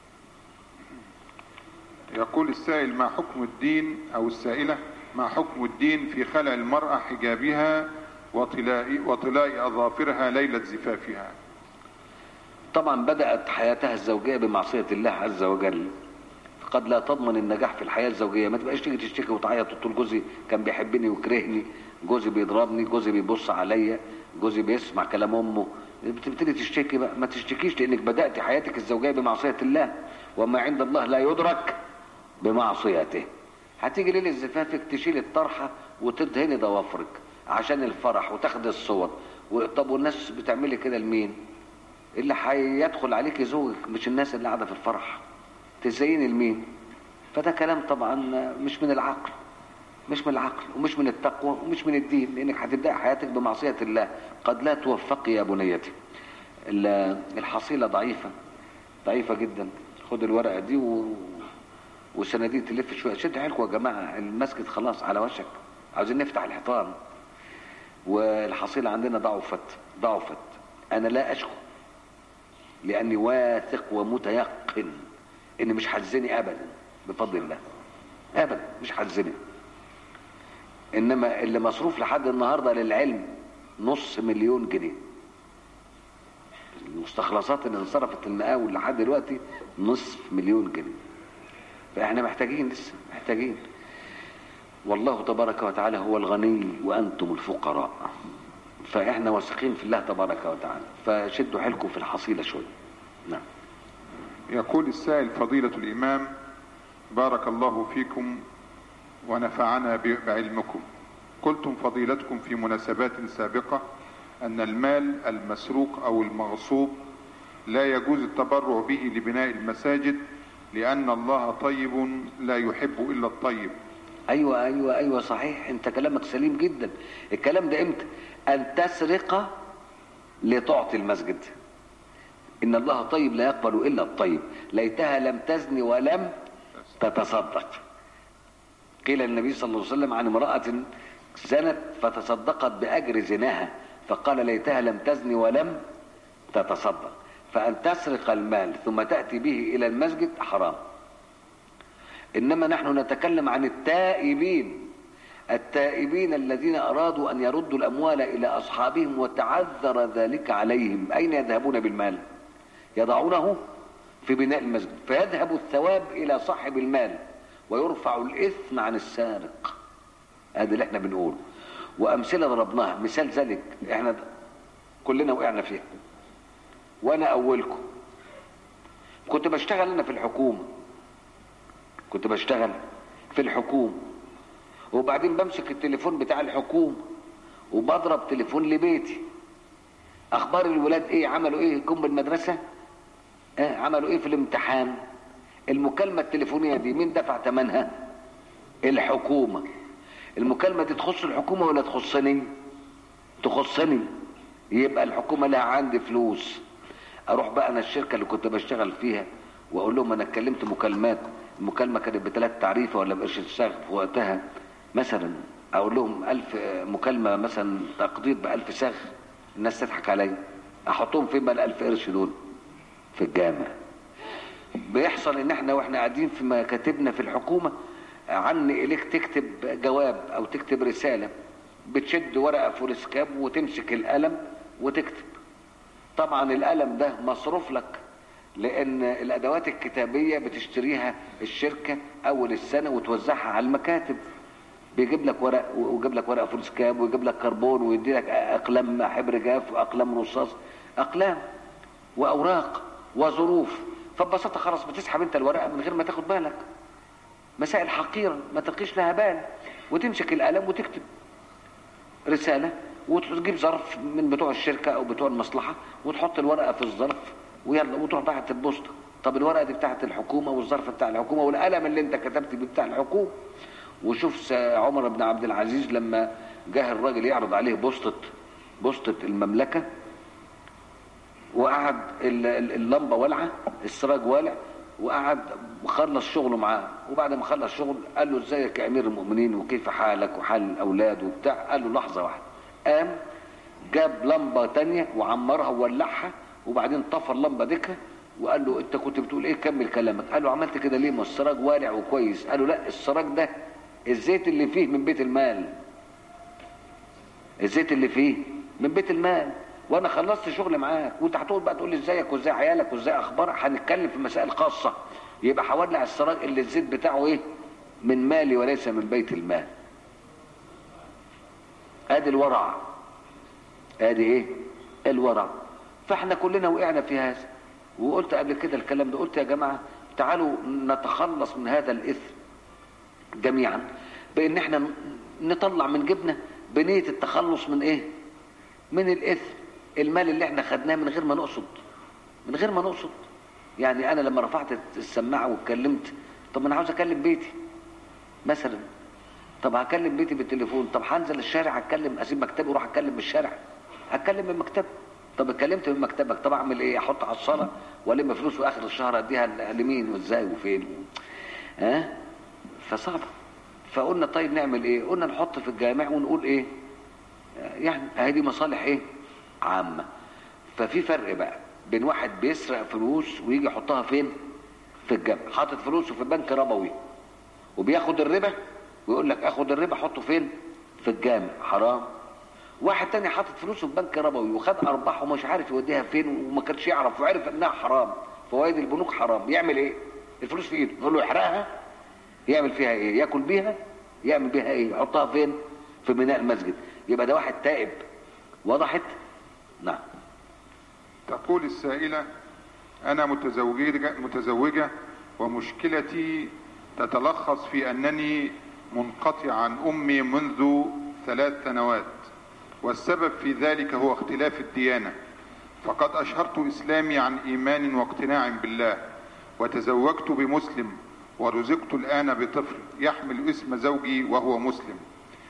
Speaker 1: يقول السائل ما حكم الدين أو السائلة ما حكم الدين في خلع المرأة حجابها وطلاء, وطلاء أظافرها ليلة زفافها
Speaker 2: طبعا بدأت حياتها الزوجية بمعصية الله عز وجل قد لا تضمن النجاح في الحياة الزوجية ما تبقاش تيجي تشتكي وتعيط وتقول جوزي كان بيحبني ويكرهني جوزي بيضربني جوزي بيبص عليا جوزي بيسمع كلام امه بتبتدي تشتكي بقى ما تشتكيش لانك بدأت حياتك الزوجية بمعصية الله وما عند الله لا يدرك بمعصيته هتيجي ليلة زفافك تشيل الطرحة وتدهني ضوافرك عشان الفرح وتاخد الصور و- طب والناس بتعملي كده لمين اللي هيدخل عليك زوجك مش الناس اللي قاعده في الفرح تزيني لمين فده كلام طبعا مش من العقل مش من العقل ومش من التقوى ومش من الدين لانك هتبدا حياتك بمعصيه الله قد لا توفقي يا بنيتي ال- الحصيله ضعيفه ضعيفه جدا خد الورقه دي و... والصناديق تلف شويه شد حيلكم يا جماعه المسجد خلاص على وشك عاوزين نفتح الحيطان والحصيله عندنا ضعفت ضعفت انا لا اشكو لاني واثق ومتيقن ان مش هتزني ابدا بفضل الله ابدا مش هتزني انما اللي مصروف لحد النهارده للعلم نص مليون جنيه المستخلصات اللي انصرفت المقاول لحد دلوقتي نصف مليون جنيه فاحنا محتاجين لسه محتاجين والله تبارك وتعالى هو الغني وانتم الفقراء فاحنا واثقين في الله تبارك وتعالى فشدوا حيلكم في الحصيله شويه نعم
Speaker 1: يقول السائل فضيلة الإمام بارك الله فيكم ونفعنا ب- بعلمكم قلتم فضيلتكم في مناسبات سابقة أن المال المسروق أو المغصوب لا يجوز التبرع به لبناء المساجد لأن الله طيب لا يحب إلا الطيب
Speaker 2: ايوه ايوه ايوه صحيح انت كلامك سليم جدا الكلام ده امتى ان تسرق لتعطي المسجد ان الله طيب لا يقبل الا الطيب ليتها لم تزني ولم تتصدق قيل النبي صلى الله عليه وسلم عن امرأة زنت فتصدقت بأجر زناها فقال ليتها لم تزني ولم تتصدق فأن تسرق المال ثم تأتي به إلى المسجد حرام إنما نحن نتكلم عن التائبين التائبين الذين أرادوا أن يردوا الأموال إلى أصحابهم وتعذر ذلك عليهم أين يذهبون بالمال يضعونه في بناء المسجد فيذهب الثواب إلى صاحب المال ويرفع الإثم عن السارق هذا اللي احنا بنقوله وأمثلة ضربناها مثال ذلك احنا كلنا وقعنا فيها وأنا أولكم كنت بشتغل أنا في الحكومة كنت بشتغل في الحكومة وبعدين بمسك التليفون بتاع الحكومة وبضرب تليفون لبيتي اخبار الولاد ايه عملوا ايه جم بالمدرسة اه عملوا ايه في الامتحان المكالمة التليفونية دي مين دفع ثمنها الحكومة المكالمة دي تخص الحكومة ولا تخصني تخصني يبقى الحكومة لها عندي فلوس اروح بقى انا الشركة اللي كنت بشتغل فيها واقول لهم انا اتكلمت مكالمات المكالمة كانت بثلاث تعريفة ولا بقرش الشغل في وقتها مثلا اقول لهم الف مكالمة مثلا تقدير بألف سغ الناس تضحك عليا احطهم فين بقى الالف قرش دول في الجامع بيحصل ان احنا واحنا قاعدين في مكاتبنا في الحكومة عن اليك تكتب جواب او تكتب رسالة بتشد ورقة فولسكاب وتمسك القلم وتكتب طبعا القلم ده مصروف لك لان الادوات الكتابية بتشتريها الشركة اول السنة وتوزعها على المكاتب بيجيب لك ورق ويجيب لك ورقه فولسكاب ويجيب لك كربون ويدي لك اقلام حبر جاف واقلام رصاص اقلام واوراق وظروف فببساطه خلاص بتسحب انت الورقه من غير ما تاخد بالك مسائل حقيره ما تلقيش لها بال وتمسك القلم وتكتب رساله وتجيب ظرف من بتوع الشركه او بتوع المصلحه وتحط الورقه في الظرف ويلا وتروح بعت البوسطه طب الورقه دي بتاعت الحكومه والظرف بتاع الحكومه والقلم اللي انت كتبت بيه بتاع الحكومه وشوف عمر بن عبد العزيز لما جه الراجل يعرض عليه بوسطة بوسطة المملكة وقعد اللمبة والعة السراج والع وقعد خلص شغله معاه وبعد ما خلص شغل قال له ازيك يا امير المؤمنين وكيف حالك وحال الاولاد وبتاع قال له لحظة واحدة قام جاب لمبة تانية وعمرها وولعها وبعدين طفى اللمبة ديكها وقال له انت كنت بتقول ايه كمل كلامك قال له عملت كده ليه ما السراج والع وكويس قال له لا السراج ده الزيت اللي فيه من بيت المال الزيت اللي فيه من بيت المال وانا خلصت شغل معاك وانت هتقعد بقى تقول لي ازيك وازاي عيالك وازاي اخبارك هنتكلم في مسائل خاصه يبقى هولع السراج اللي الزيت بتاعه ايه من مالي وليس من بيت المال ادي الورع ادي ايه الورع فاحنا كلنا وقعنا في هذا وقلت قبل كده الكلام ده قلت يا جماعه تعالوا نتخلص من هذا الاثم جميعا بان احنا نطلع من جبنا بنية التخلص من ايه من الاثم المال اللي احنا خدناه من غير ما نقصد من غير ما نقصد يعني انا لما رفعت السماعة واتكلمت طب انا عاوز اكلم بيتي مثلا طب هكلم بيتي بالتليفون طب هنزل الشارع هتكلم اسيب مكتبي واروح اتكلم من الشارع هتكلم من مكتبي طب اتكلمت من مكتبك طب اعمل ايه احط على الصلاه والم فلوس واخر الشهر اديها لمين وازاي وفين ها أه؟ فصعبة فقلنا طيب نعمل ايه قلنا نحط في الجامع ونقول ايه يعني هذه مصالح ايه عامة ففي فرق بقى بين واحد بيسرق فلوس ويجي يحطها فين في الجامع حاطط فلوسه في بنك ربوي وبياخد الربا ويقول لك اخد الربا حطه فين في الجامع حرام واحد تاني حاطط فلوسه في بنك ربوي وخد ارباح ومش عارف يوديها فين وما كانش يعرف وعرف انها حرام فوائد البنوك حرام يعمل ايه الفلوس في ايده نقول له احرقها يعمل فيها ايه ياكل بيها يعمل بيها ايه يحطها فين في بناء المسجد يبقى ده واحد تائب وضحت نعم
Speaker 1: تقول السائلة أنا متزوجة, متزوجة ومشكلتي تتلخص في أنني منقطع عن أمي منذ ثلاث سنوات والسبب في ذلك هو اختلاف الديانة فقد أشهرت إسلامي عن إيمان واقتناع بالله وتزوجت بمسلم ورزقت الآن بطفل يحمل اسم زوجي وهو مسلم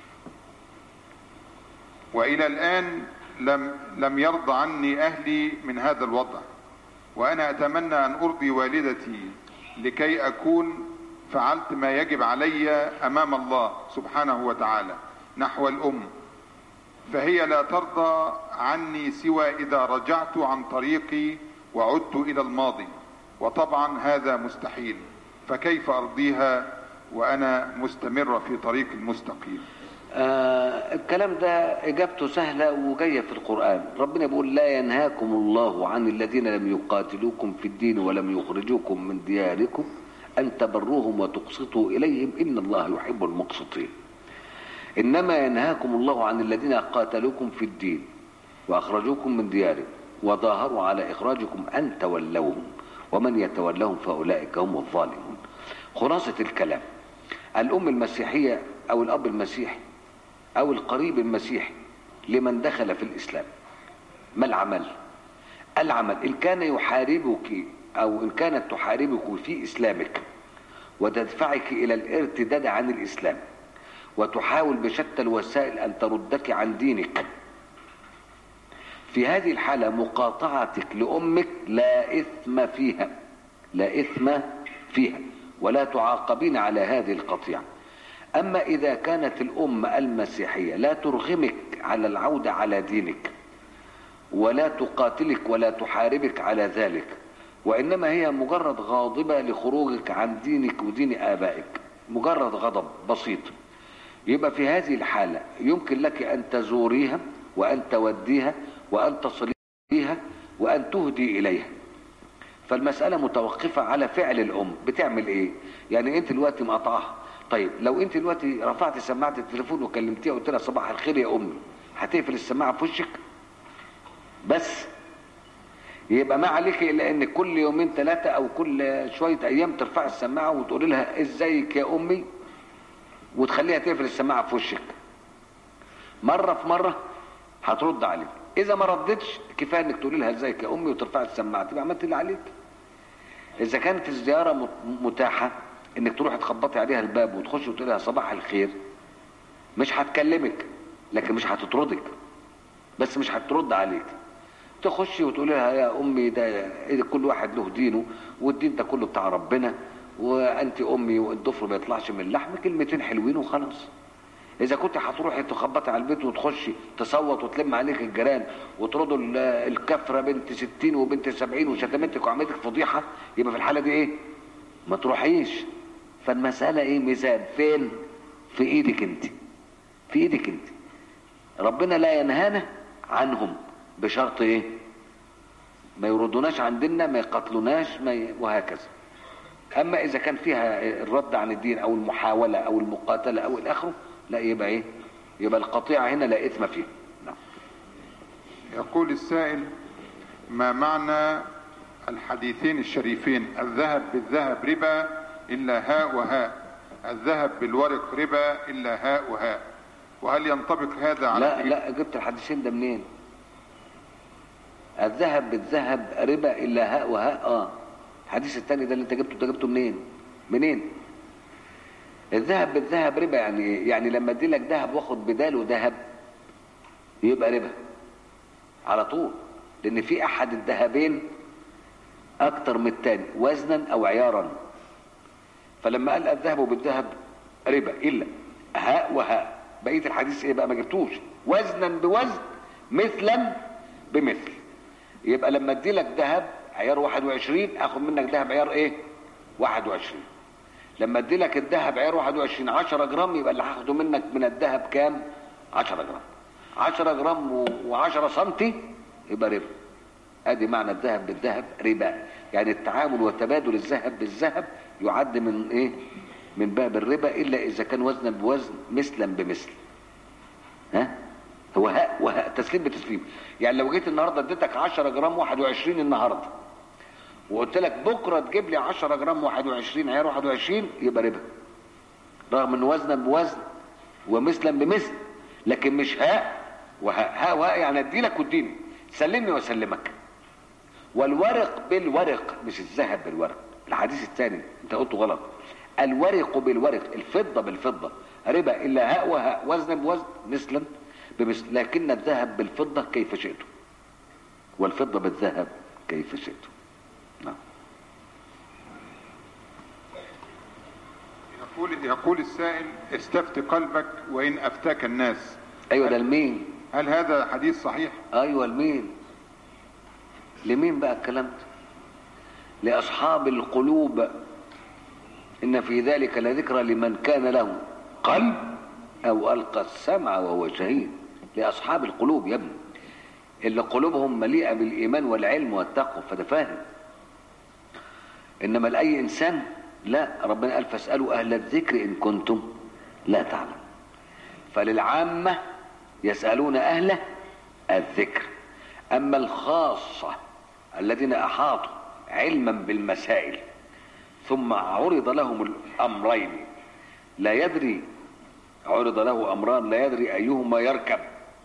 Speaker 1: وإلى الآن لم, لم يرضى عني أهلي من هذا الوضع وأنا أتمنى أن أرضي والدتي لكي أكون فعلت ما يجب علي أمام الله سبحانه وتعالى نحو الأم فهي لا ترضى عني سوى إذا رجعت عن طريقي وعدت إلى الماضي وطبعا هذا مستحيل فكيف أرضيها وأنا مستمر في طريق المستقيم
Speaker 2: آه الكلام ده اجابته سهله وجايه في القران ربنا بيقول لا ينهاكم الله عن الذين لم يقاتلوكم في الدين ولم يخرجوكم من دياركم ان تبروهم وتقسطوا اليهم ان الله يحب المقسطين انما ينهاكم الله عن الذين قاتلوكم في الدين واخرجوكم من دياركم وظاهروا على اخراجكم ان تولوهم ومن يتولهم فاولئك هم الظالمون خلاصه الكلام الام المسيحيه او الاب المسيحي او القريب المسيحي لمن دخل في الاسلام ما العمل العمل ان كان يحاربك او ان كانت تحاربك في اسلامك وتدفعك الى الارتداد عن الاسلام وتحاول بشتى الوسائل ان تردك عن دينك في هذه الحالة مقاطعتك لأمك لا إثم فيها لا إثم فيها ولا تعاقبين على هذه القطيعة أما إذا كانت الأم المسيحية لا ترغمك على العودة على دينك ولا تقاتلك ولا تحاربك على ذلك وإنما هي مجرد غاضبة لخروجك عن دينك ودين آبائك مجرد غضب بسيط يبقى في هذه الحالة يمكن لك أن تزوريها وأن توديها وأن تصليها وأن تهدي إليها فالمسألة متوقفة على فعل الأم بتعمل إيه يعني أنت دلوقتي مقطعها طيب لو أنت دلوقتي رفعت سماعة التليفون وكلمتيها وقلت لها صباح الخير يا أمي هتقفل السماعة في وشك بس يبقى ما عليك الا ان كل يومين ثلاثه او كل شويه ايام ترفع السماعه وتقول لها ازيك يا امي وتخليها تقفل السماعه في وشك مره في مره هترد عليك اذا ما ردتش كفايه انك تقول لها ازيك يا امي وترفع السماعه تبقى عملت اللي عليك اذا كانت الزياره متاحه انك تروح تخبطي عليها الباب وتخش وتقول لها صباح الخير مش هتكلمك لكن مش هتطردك بس مش هترد عليك تخشي وتقولي لها يا امي ده كل واحد له دينه والدين ده كله بتاع ربنا وانت امي والضفر ما يطلعش من اللحم كلمتين حلوين وخلاص اذا كنت هتروحي تخبطي على البيت وتخشي تصوت وتلم عليك الجيران وترضوا الكفره بنت ستين وبنت سبعين وشتمتك وعملتك فضيحه يبقى في الحاله دي ايه ما تروحيش فالمساله ايه ميزان فين في ايدك انت في ايدك انت ربنا لا ينهانا عنهم بشرط ايه ما يردوناش عن ديننا ما يقتلوناش ما ي... وهكذا اما اذا كان فيها الرد عن الدين او المحاولة او المقاتلة او الاخره لا يبقى ايه يبقى القطيعة هنا لا اثم فيها نعم
Speaker 1: يقول السائل ما معنى الحديثين الشريفين الذهب بالذهب ربا إلا هاء وهاء الذهب بالورق ربا إلا هاء وهاء وهل ينطبق هذا على
Speaker 2: لا لا جبت الحديثين ده منين الذهب بالذهب ربا الا هاء وهاء اه الحديث الثاني ده اللي انت جبته ده جبته منين منين الذهب بالذهب ربا يعني ايه يعني لما ادي لك ذهب واخد بداله ذهب يبقى ربا على طول لان في احد الذهبين اكتر من الثاني وزنا او عيارا فلما قال الذهب بالذهب ربا الا هاء وهاء بقيه الحديث ايه بقى ما جبتوش وزنا بوزن مثلا بمثل يبقى لما ادي لك ذهب عيار 21 اخد منك ذهب عيار ايه 21 لما ادي لك الذهب عيار 21 10 جرام يبقى اللي هاخده منك من الذهب كام 10 جرام 10 جرام و10 سنتي يبقى ربا ادي معنى الذهب بالذهب ربا يعني التعامل وتبادل الذهب بالذهب يعد من ايه من باب الربا الا اذا كان وزنا بوزن مثلا بمثل ها هو هاء وهاء تسليم بتسليم يعني لو جيت النهارده اديتك 10 جرام 21 النهارده وقلت لك بكره تجيب لي 10 جرام 21 عيار 21 يبقى ربا رغم ان وزنا بوزن ومثلا بمثل لكن مش هاء وهاء هاء وهاء يعني ادي لك واديني سلمني واسلمك والورق بالورق مش الذهب بالورق الحديث الثاني انت قلته غلط الورق بالورق الفضه بالفضه ربا الا هاء وهاء وزنا بوزن مثلا بمثل لكن الذهب بالفضة كيف شئتم والفضة بالذهب كيف شئتم نعم
Speaker 1: يقول يقول السائل استفت قلبك وإن أفتاك الناس
Speaker 2: ايوه ده المين
Speaker 1: هل هذا حديث صحيح؟
Speaker 2: ايوه المين لمين بقى الكلام ده لأصحاب القلوب إن في ذلك لذكرى لمن كان له قلب أو ألقى السمع وهو شهيد لأصحاب القلوب يا ابني اللي قلوبهم مليئة بالإيمان والعلم والتقوى فده فاهم إنما لأي إنسان لا ربنا قال فاسألوا أهل الذكر إن كنتم لا تعلم فللعامة يسألون أهل الذكر أما الخاصة الذين أحاطوا علما بالمسائل ثم عرض لهم الأمرين لا يدري عرض له أمران لا يدري أيهما يركب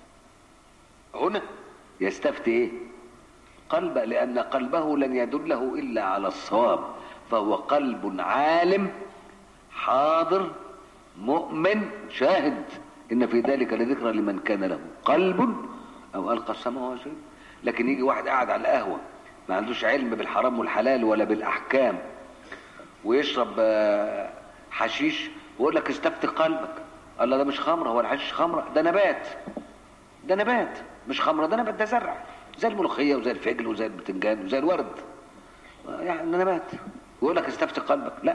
Speaker 2: هنا يستفتي إيه قلب لأن قلبه لن يدله إلا على الصواب فهو قلب عالم حاضر مؤمن شاهد إن في ذلك لذكرى لمن كان له قلب أو ألقى السمع وهو شهيد لكن يجي واحد قاعد على القهوة ما عندوش علم بالحرام والحلال ولا بالأحكام ويشرب آه، حشيش ويقول لك استفتي قلبك الله ده مش خمره هو الحشيش خمره ده نبات ده نبات مش خمره ده نبات ده زرع زي الملوخيه وزي الفجل وزي البتنجان وزي الورد يعني ده نبات ويقول لك استفتي قلبك لا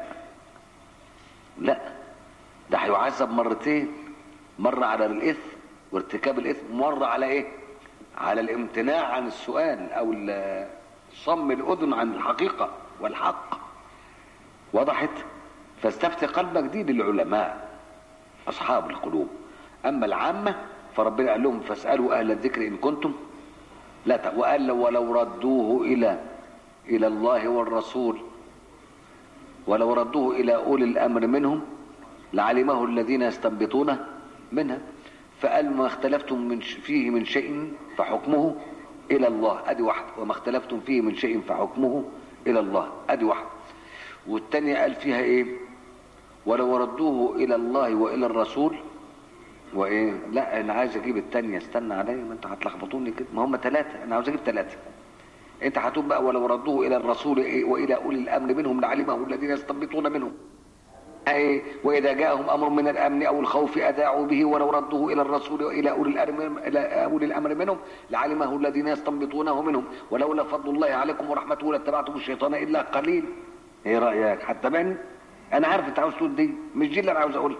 Speaker 2: لا ده هيعذب مرتين مره على الاثم وارتكاب الاثم مره على ايه على الامتناع عن السؤال او ال- صم الاذن عن الحقيقه والحق وضحت فاستفتي قلبك دي للعلماء اصحاب القلوب اما العامه فربنا قال لهم فاسالوا اهل الذكر ان كنتم لا ت- وقال لو- ولو ردوه الى الى الله والرسول ولو ردوه الى اولي الامر منهم لعلمه الذين يستنبطونه منها فقال ما اختلفتم من ش- فيه من شيء فحكمه الى الله ادي واحد وما اختلفتم فيه من شيء فحكمه الى الله ادي واحد والتانية قال فيها ايه ولو ردوه الى الله والى الرسول وايه لا انا عايز اجيب التانية استنى عليا ما انت هتلخبطوني كده ما هم ثلاثة انا عاوز اجيب ثلاثة انت هتقول بقى ولو ردوه الى الرسول إيه والى اولي الامر منهم لعلمه الذين يستنبطون منهم أي وإذا جاءهم أمر من الأمن أو الخوف أذاعوا به ولو ردوه إلى الرسول وإلى أولي الأمر إلى أولي الأمر منهم لعلمه الذين يستنبطونه منهم ولولا فضل الله عليكم ورحمته لاتبعتم الشيطان إلا قليل إيه رأيك حتى من أنا عارف أنت عاوز تقول دي مش دي اللي أنا عاوز أقولها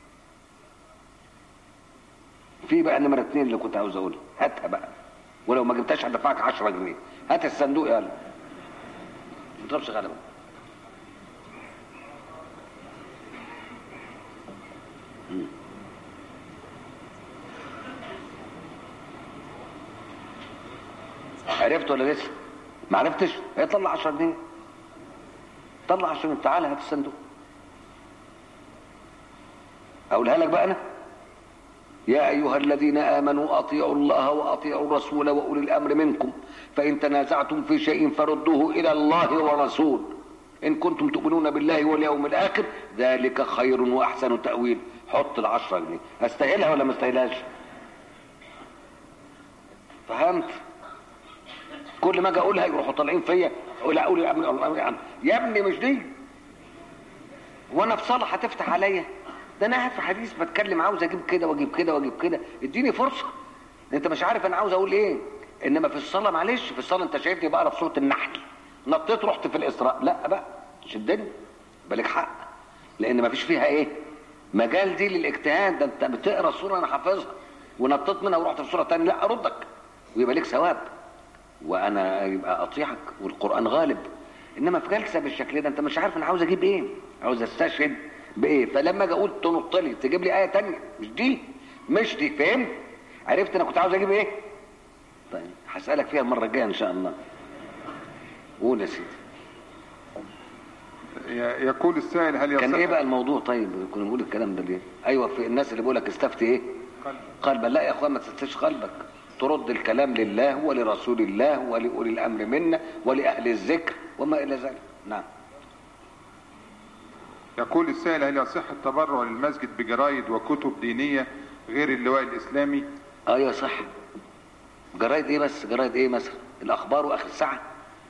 Speaker 2: في بقى نمرة اتنين اللي كنت عاوز أقولها هاتها بقى ولو ما جبتهاش هدفعك 10 جنيه هات الصندوق يلا ما تضربش غلبة عرفت ولا لسه ما عرفتش هي طلع 10 جنيه طلع 10 جنيه تعالى هات الصندوق اقولها لك بقى انا يا ايها الذين امنوا اطيعوا الله واطيعوا الرسول واولي الامر منكم فان تنازعتم في شيء فردوه الى الله والرسول ان كنتم تؤمنون بالله واليوم الاخر ذلك خير واحسن تاويل حط العشرة جنيه استاهلها ولا ما استاهلهاش فهمت كل ما اجي اقولها يروحوا طالعين فيا لا اقول يا ابني يا ابني مش دي وانا في صلاه هتفتح عليا ده انا قاعد في حديث بتكلم عاوز اجيب كده واجيب كده واجيب كده اديني فرصه انت مش عارف انا عاوز اقول ايه انما في الصلاه معلش في الصلاه انت شايفني بقرا في سوره النحل نطيت رحت في الاسراء لا بقى شدني بالك حق لان ما فيش فيها ايه مجال دي للاجتهاد ده انت بتقرا السوره انا حافظها ونطيت منها ورحت في سوره ثانيه لا اردك ويبقى لك ثواب وانا يبقى اطيعك والقران غالب انما في جلسه بالشكل ده انت مش عارف انا عاوز اجيب ايه عاوز استشهد بايه فلما اجي اقول تنط لي تجيب لي ايه تانية مش دي مش دي فهمت عرفت انا كنت عاوز اجيب ايه طيب هسالك فيها المره الجايه ان شاء الله قول يا سيدي
Speaker 1: ي- يقول السائل هل يصح
Speaker 2: كان ايه بقى الموضوع طيب كنا بنقول الكلام ده ليه ايوه في الناس اللي بيقول لك استفتي ايه
Speaker 1: قلب.
Speaker 2: قلبا لا يا اخوان ما تستفتيش قلبك ترد الكلام لله ولرسول الله ولأولي الأمر منا ولأهل الذكر وما إلى ذلك نعم
Speaker 1: يقول السائل هل يصح التبرع للمسجد بجرايد وكتب دينية غير اللواء الإسلامي
Speaker 2: ايوه صح جرايد ايه بس جرايد ايه مثلا الاخبار واخر الساعه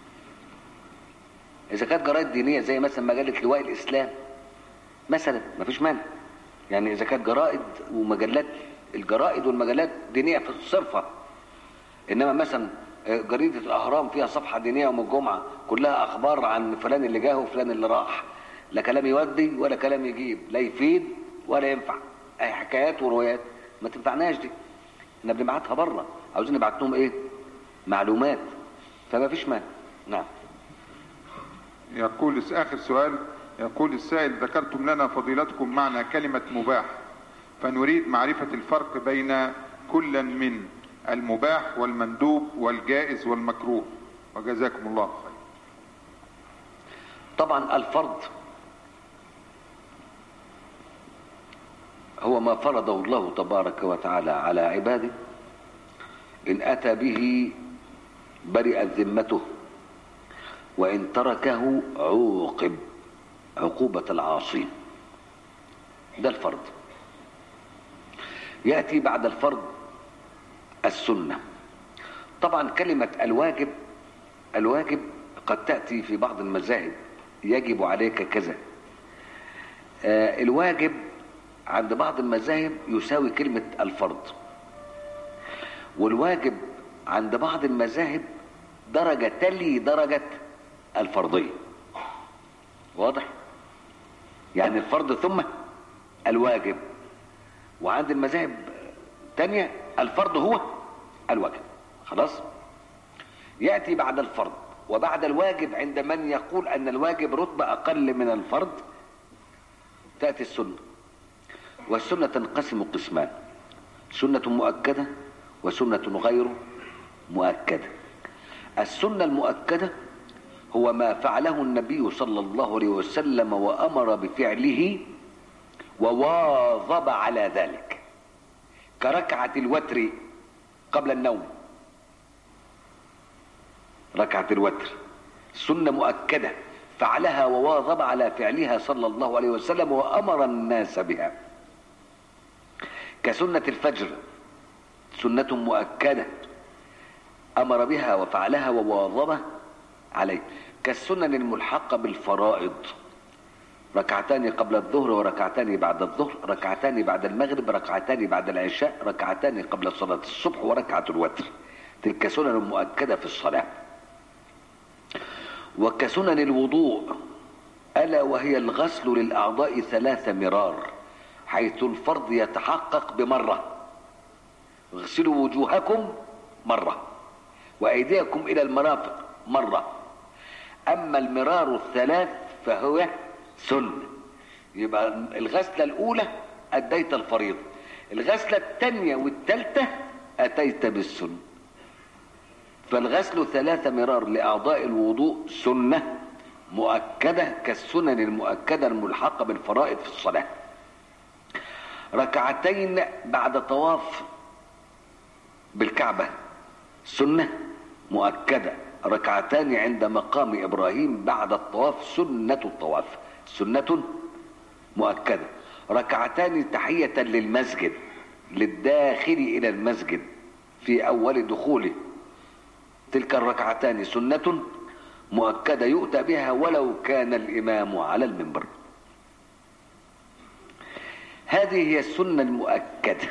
Speaker 2: اذا كانت جرايد دينيه زي مثلا مجله لواء الاسلام مثلا مفيش مانع يعني اذا كانت جرائد ومجلات الجرائد والمجلات دينيه في الصرفه انما مثلا آه، جريدة الأهرام فيها صفحة دينية يوم الجمعة كلها أخبار عن فلان اللي جاه وفلان اللي راح لا كلام يودي ولا كلام يجيب لا يفيد ولا ينفع أي حكايات وروايات ما تنفعناش دي احنا بنبعتها بره عاوزين نبعت لهم ايه معلومات فما فيش مانع نعم
Speaker 1: يقول آخر سؤال يقول السائل ذكرتم لنا فضيلتكم معنى كلمة مباح فنريد معرفة الفرق بين كل من المباح والمندوب والجائز والمكروه وجزاكم الله خير
Speaker 2: طبعا الفرض هو ما فرضه الله تبارك وتعالى على عباده إن أتى به برئت ذمته وإن تركه عوقب عقوبة العاصي ده الفرض يأتي بعد الفرض السنة طبعا كلمة الواجب الواجب قد تأتي في بعض المذاهب يجب عليك كذا آه الواجب عند بعض المذاهب يساوي كلمة الفرض والواجب عند بعض المذاهب درجة تلي درجة الفرضية واضح يعني الفرض ثم الواجب وعند المذاهب تانية الفرض هو الواجب خلاص يأتي بعد الفرض وبعد الواجب عند من يقول أن الواجب رتبة أقل من الفرض تأتي السنة والسنة تنقسم قسمان سنة مؤكدة وسنة غير مؤكدة السنة المؤكدة هو ما فعله النبي صلى الله عليه وسلم وأمر بفعله وواظب على ذلك كركعة الوتر قبل النوم ركعة الوتر سنة مؤكدة فعلها وواظب على فعلها صلى الله عليه وسلم وأمر الناس بها كسنة الفجر سنة مؤكدة أمر بها وفعلها وواظب عليه كالسنن الملحقة بالفرائض ركعتان قبل الظهر وركعتان بعد الظهر ركعتان بعد المغرب ركعتان بعد العشاء ركعتان قبل صلاة الصبح وركعة الوتر تلك سنن مؤكدة في الصلاة وكسنن الوضوء ألا وهي الغسل للأعضاء ثلاث مرار حيث الفرض يتحقق بمرة اغسلوا وجوهكم مرة وأيديكم إلى المرافق مرة أما المرار الثلاث فهو سنة يبقى الغسلة الأولى أديت الفريضة الغسلة الثانية والثالثة أتيت بالسنة فالغسل ثلاث مرار لأعضاء الوضوء سنة مؤكدة كالسنن المؤكدة الملحقة بالفرائض في الصلاة ركعتين بعد طواف بالكعبة سنة مؤكدة ركعتان عند مقام إبراهيم بعد الطواف سنة الطواف سنة مؤكدة ركعتان تحية للمسجد للداخل إلى المسجد في أول دخوله تلك الركعتان سنة مؤكدة يؤتى بها ولو كان الإمام على المنبر هذه هي السنة المؤكدة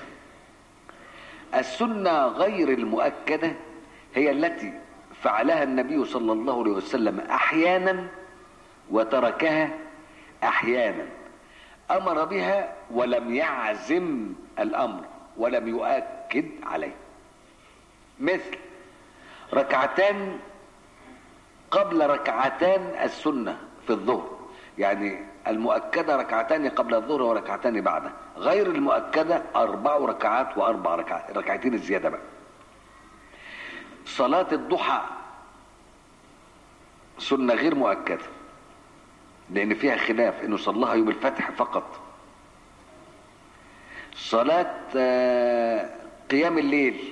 Speaker 2: السنة غير المؤكدة هي التي فعلها النبي صلى الله عليه وسلم أحيانا وتركها أحيانا أمر بها ولم يعزم الأمر ولم يؤكد عليه مثل ركعتان قبل ركعتان السنة في الظهر يعني المؤكدة ركعتان قبل الظهر وركعتان بعده غير المؤكدة أربع ركعات وأربع ركعات ركعتين الزيادة بقى صلاة الضحى سنة غير مؤكدة لأن فيها خلاف إنه صلاها يوم الفتح فقط صلاة قيام الليل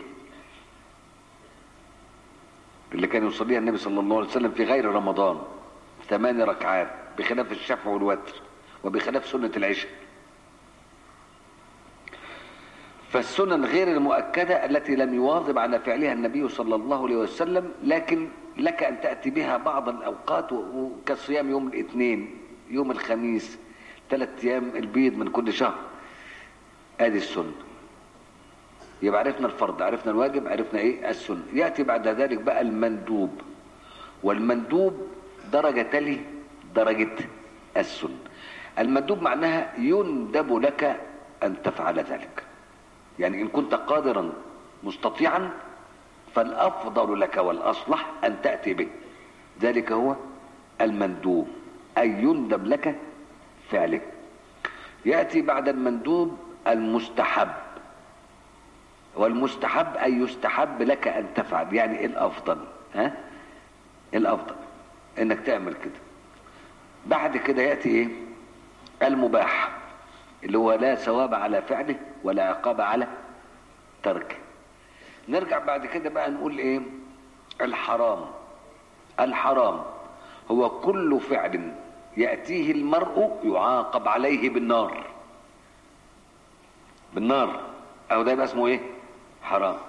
Speaker 2: اللي كان يصليها النبي صلى الله عليه وسلم في غير رمضان ثمان ركعات بخلاف الشفع والوتر وبخلاف سنة العشاء فالسنن غير المؤكدة التي لم يواظب على فعلها النبي صلى الله عليه وسلم لكن لك أن تأتي بها بعض الأوقات كصيام يوم الاثنين يوم الخميس ثلاث أيام البيض من كل شهر هذه السنة يبقى عرفنا الفرض عرفنا الواجب عرفنا ايه السنة يأتي بعد ذلك بقى المندوب والمندوب درجة تلي درجة السنة المندوب معناها يندب لك أن تفعل ذلك يعني إن كنت قادرا مستطيعا فالأفضل لك والأصلح أن تأتي به ذلك هو المندوب أي يندب لك فعله يأتي بعد المندوب المستحب والمستحب أي يستحب لك أن تفعل يعني الأفضل ها الأفضل إنك تعمل كده بعد كده يأتي إيه المباح اللي هو لا ثواب على فعله ولا عقاب على تركه نرجع بعد كده بقى نقول ايه الحرام الحرام هو كل فعل يأتيه المرء يعاقب عليه بالنار بالنار او ده يبقى اسمه ايه حرام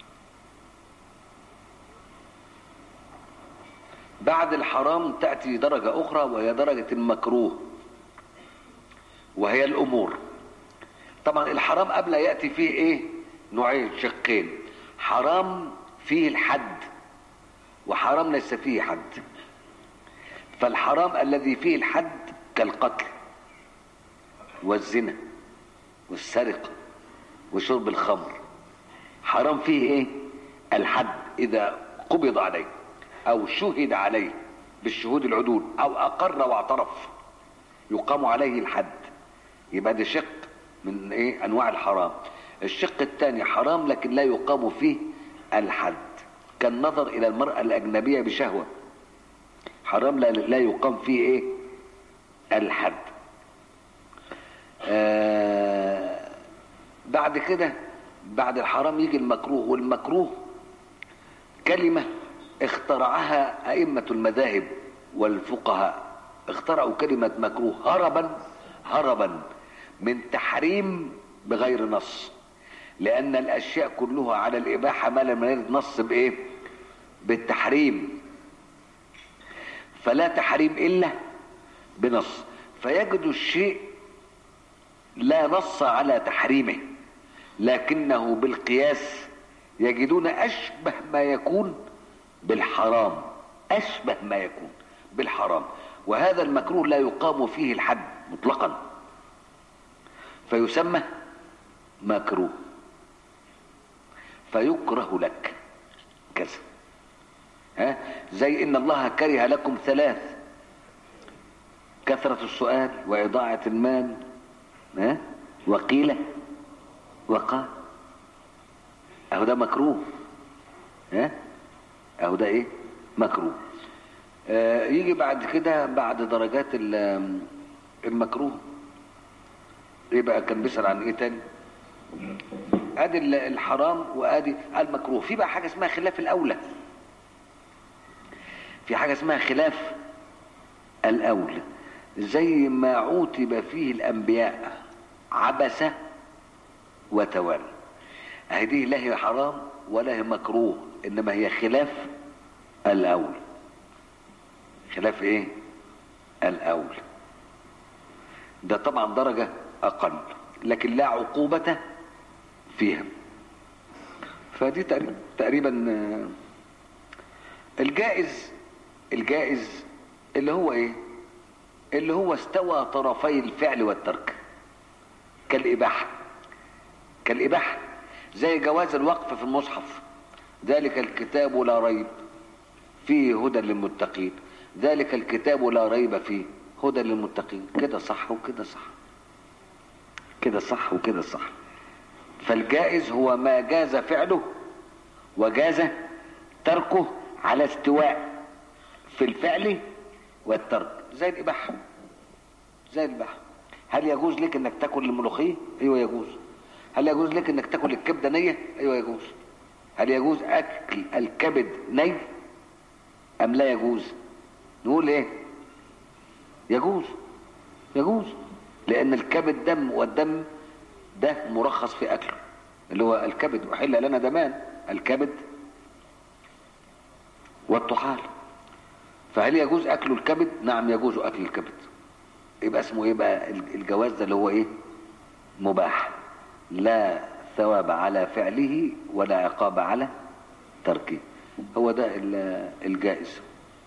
Speaker 2: بعد الحرام تأتي درجة أخرى وهي درجة المكروه وهي الأمور طبعا الحرام قبل يأتي فيه إيه نوعين شقين حرام فيه الحد وحرام ليس فيه حد فالحرام الذي فيه الحد كالقتل والزنا والسرقة وشرب الخمر حرام فيه ايه الحد اذا قبض عليه او شهد عليه بالشهود العدول او اقر واعترف يقام عليه الحد يبقى ده شق من ايه انواع الحرام الشق الثاني حرام لكن لا يقام فيه الحد كالنظر الى المرأة الاجنبية بشهوة حرام لا, لا يقام فيه ايه الحد آه بعد كده بعد الحرام يجي المكروه والمكروه كلمة اخترعها أئمة المذاهب والفقهاء اخترعوا كلمة مكروه هربا هربا من تحريم بغير نص لأن الأشياء كلها على الإباحة ما لم يرد نص بإيه بالتحريم فلا تحريم إلا بنص فيجد الشيء لا نص على تحريمه لكنه بالقياس يجدون أشبه ما يكون بالحرام أشبه ما يكون بالحرام وهذا المكروه لا يقام فيه الحد مطلقا فيسمى مكروه فيكره لك كذا ها زي ان الله كره لكم ثلاث كثرة السؤال وإضاعة المال ها وقيل وقال اهو ده مكروه ها اهو ده ايه مكروه آه يجي بعد كده بعد درجات المكروه ايه بقى كان بيسأل عن ايه تاني ادي الحرام وادي المكروه في بقى حاجة اسمها خلاف الاولى في حاجة اسمها خلاف الاولى زي ما عوتب فيه الانبياء عبس وتولى هذه لا هي حرام ولا هي مكروه انما هي خلاف الاول خلاف ايه الاول ده طبعا درجة اقل لكن لا عقوبة فيها فدي تقريبا الجائز الجائز اللي هو ايه اللي هو استوى طرفي الفعل والترك كالإباحة كالإباحة زي جواز الوقف في المصحف ذلك الكتاب لا ريب فيه هدى للمتقين ذلك الكتاب لا ريب فيه هدى للمتقين كده صح وكده صح كده صح وكده صح فالجائز هو ما جاز فعله وجاز تركه على استواء في الفعل والترك زي الإباحة زي الإباحة هل يجوز لك انك تاكل الملوخيه ايوه يجوز هل يجوز لك انك تاكل الكبده نيه ايوه يجوز هل يجوز اكل الكبد ني ام لا يجوز نقول ايه يجوز يجوز لان الكبد دم والدم ده مرخص في اكله اللي هو الكبد وحل لنا دمان الكبد والطحال فهل يجوز اكل الكبد نعم يجوز اكل الكبد يبقى اسمه ايه بقى الجواز ده اللي هو ايه مباح لا الثواب على فعله ولا عقاب على تركه هو ده ال- الجائز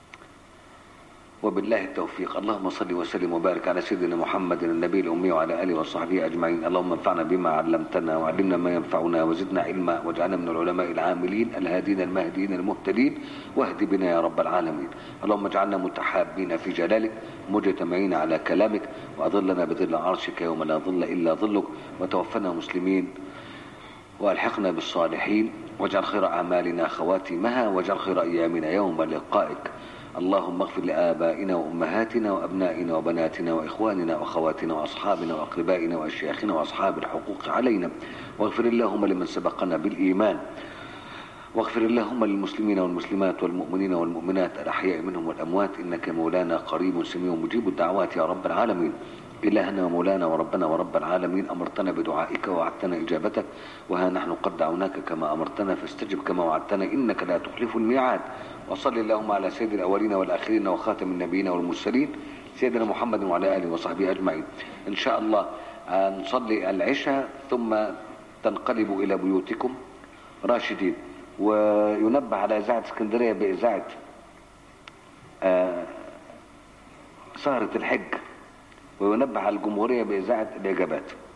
Speaker 2: وبالله التوفيق اللهم صل وسلم وبارك على سيدنا محمد النبي الأمي وعلى آله وصحبه أجمعين اللهم انفعنا بما علمتنا وعلمنا ما ينفعنا وزدنا علما واجعلنا من العلماء العاملين الهادين المهديين المهتدين واهد بنا يا رب العالمين اللهم اجعلنا متحابين في جلالك مجتمعين على كلامك وأظلنا بظل عرشك يوم لا ظل إلا ظلك وتوفنا مسلمين والحقنا بالصالحين واجعل خير اعمالنا خواتمها واجعل خير ايامنا يوم لقائك اللهم اغفر لآبائنا وأمهاتنا وأبنائنا وبناتنا وإخواننا وأخواتنا وأصحابنا وأقربائنا وأشياخنا وأصحاب الحقوق علينا واغفر اللهم لمن سبقنا بالإيمان واغفر اللهم للمسلمين والمسلمات والمؤمنين والمؤمنات الأحياء منهم والأموات إنك مولانا قريب سميع مجيب الدعوات يا رب العالمين إلهنا ومولانا وربنا ورب العالمين أمرتنا بدعائك ووعدتنا إجابتك وها نحن قد دعوناك كما أمرتنا فاستجب كما وعدتنا إنك لا تخلف الميعاد وصل اللهم على سيد الأولين والآخرين وخاتم النبيين والمرسلين سيدنا محمد وعلى آله وصحبه أجمعين إن شاء الله نصلي العشاء ثم تنقلب إلى بيوتكم راشدين وينبه على إذاعة اسكندرية بإذاعة آه، سهرة الحج وينبه على الجمهورية بإذاعة الإجابات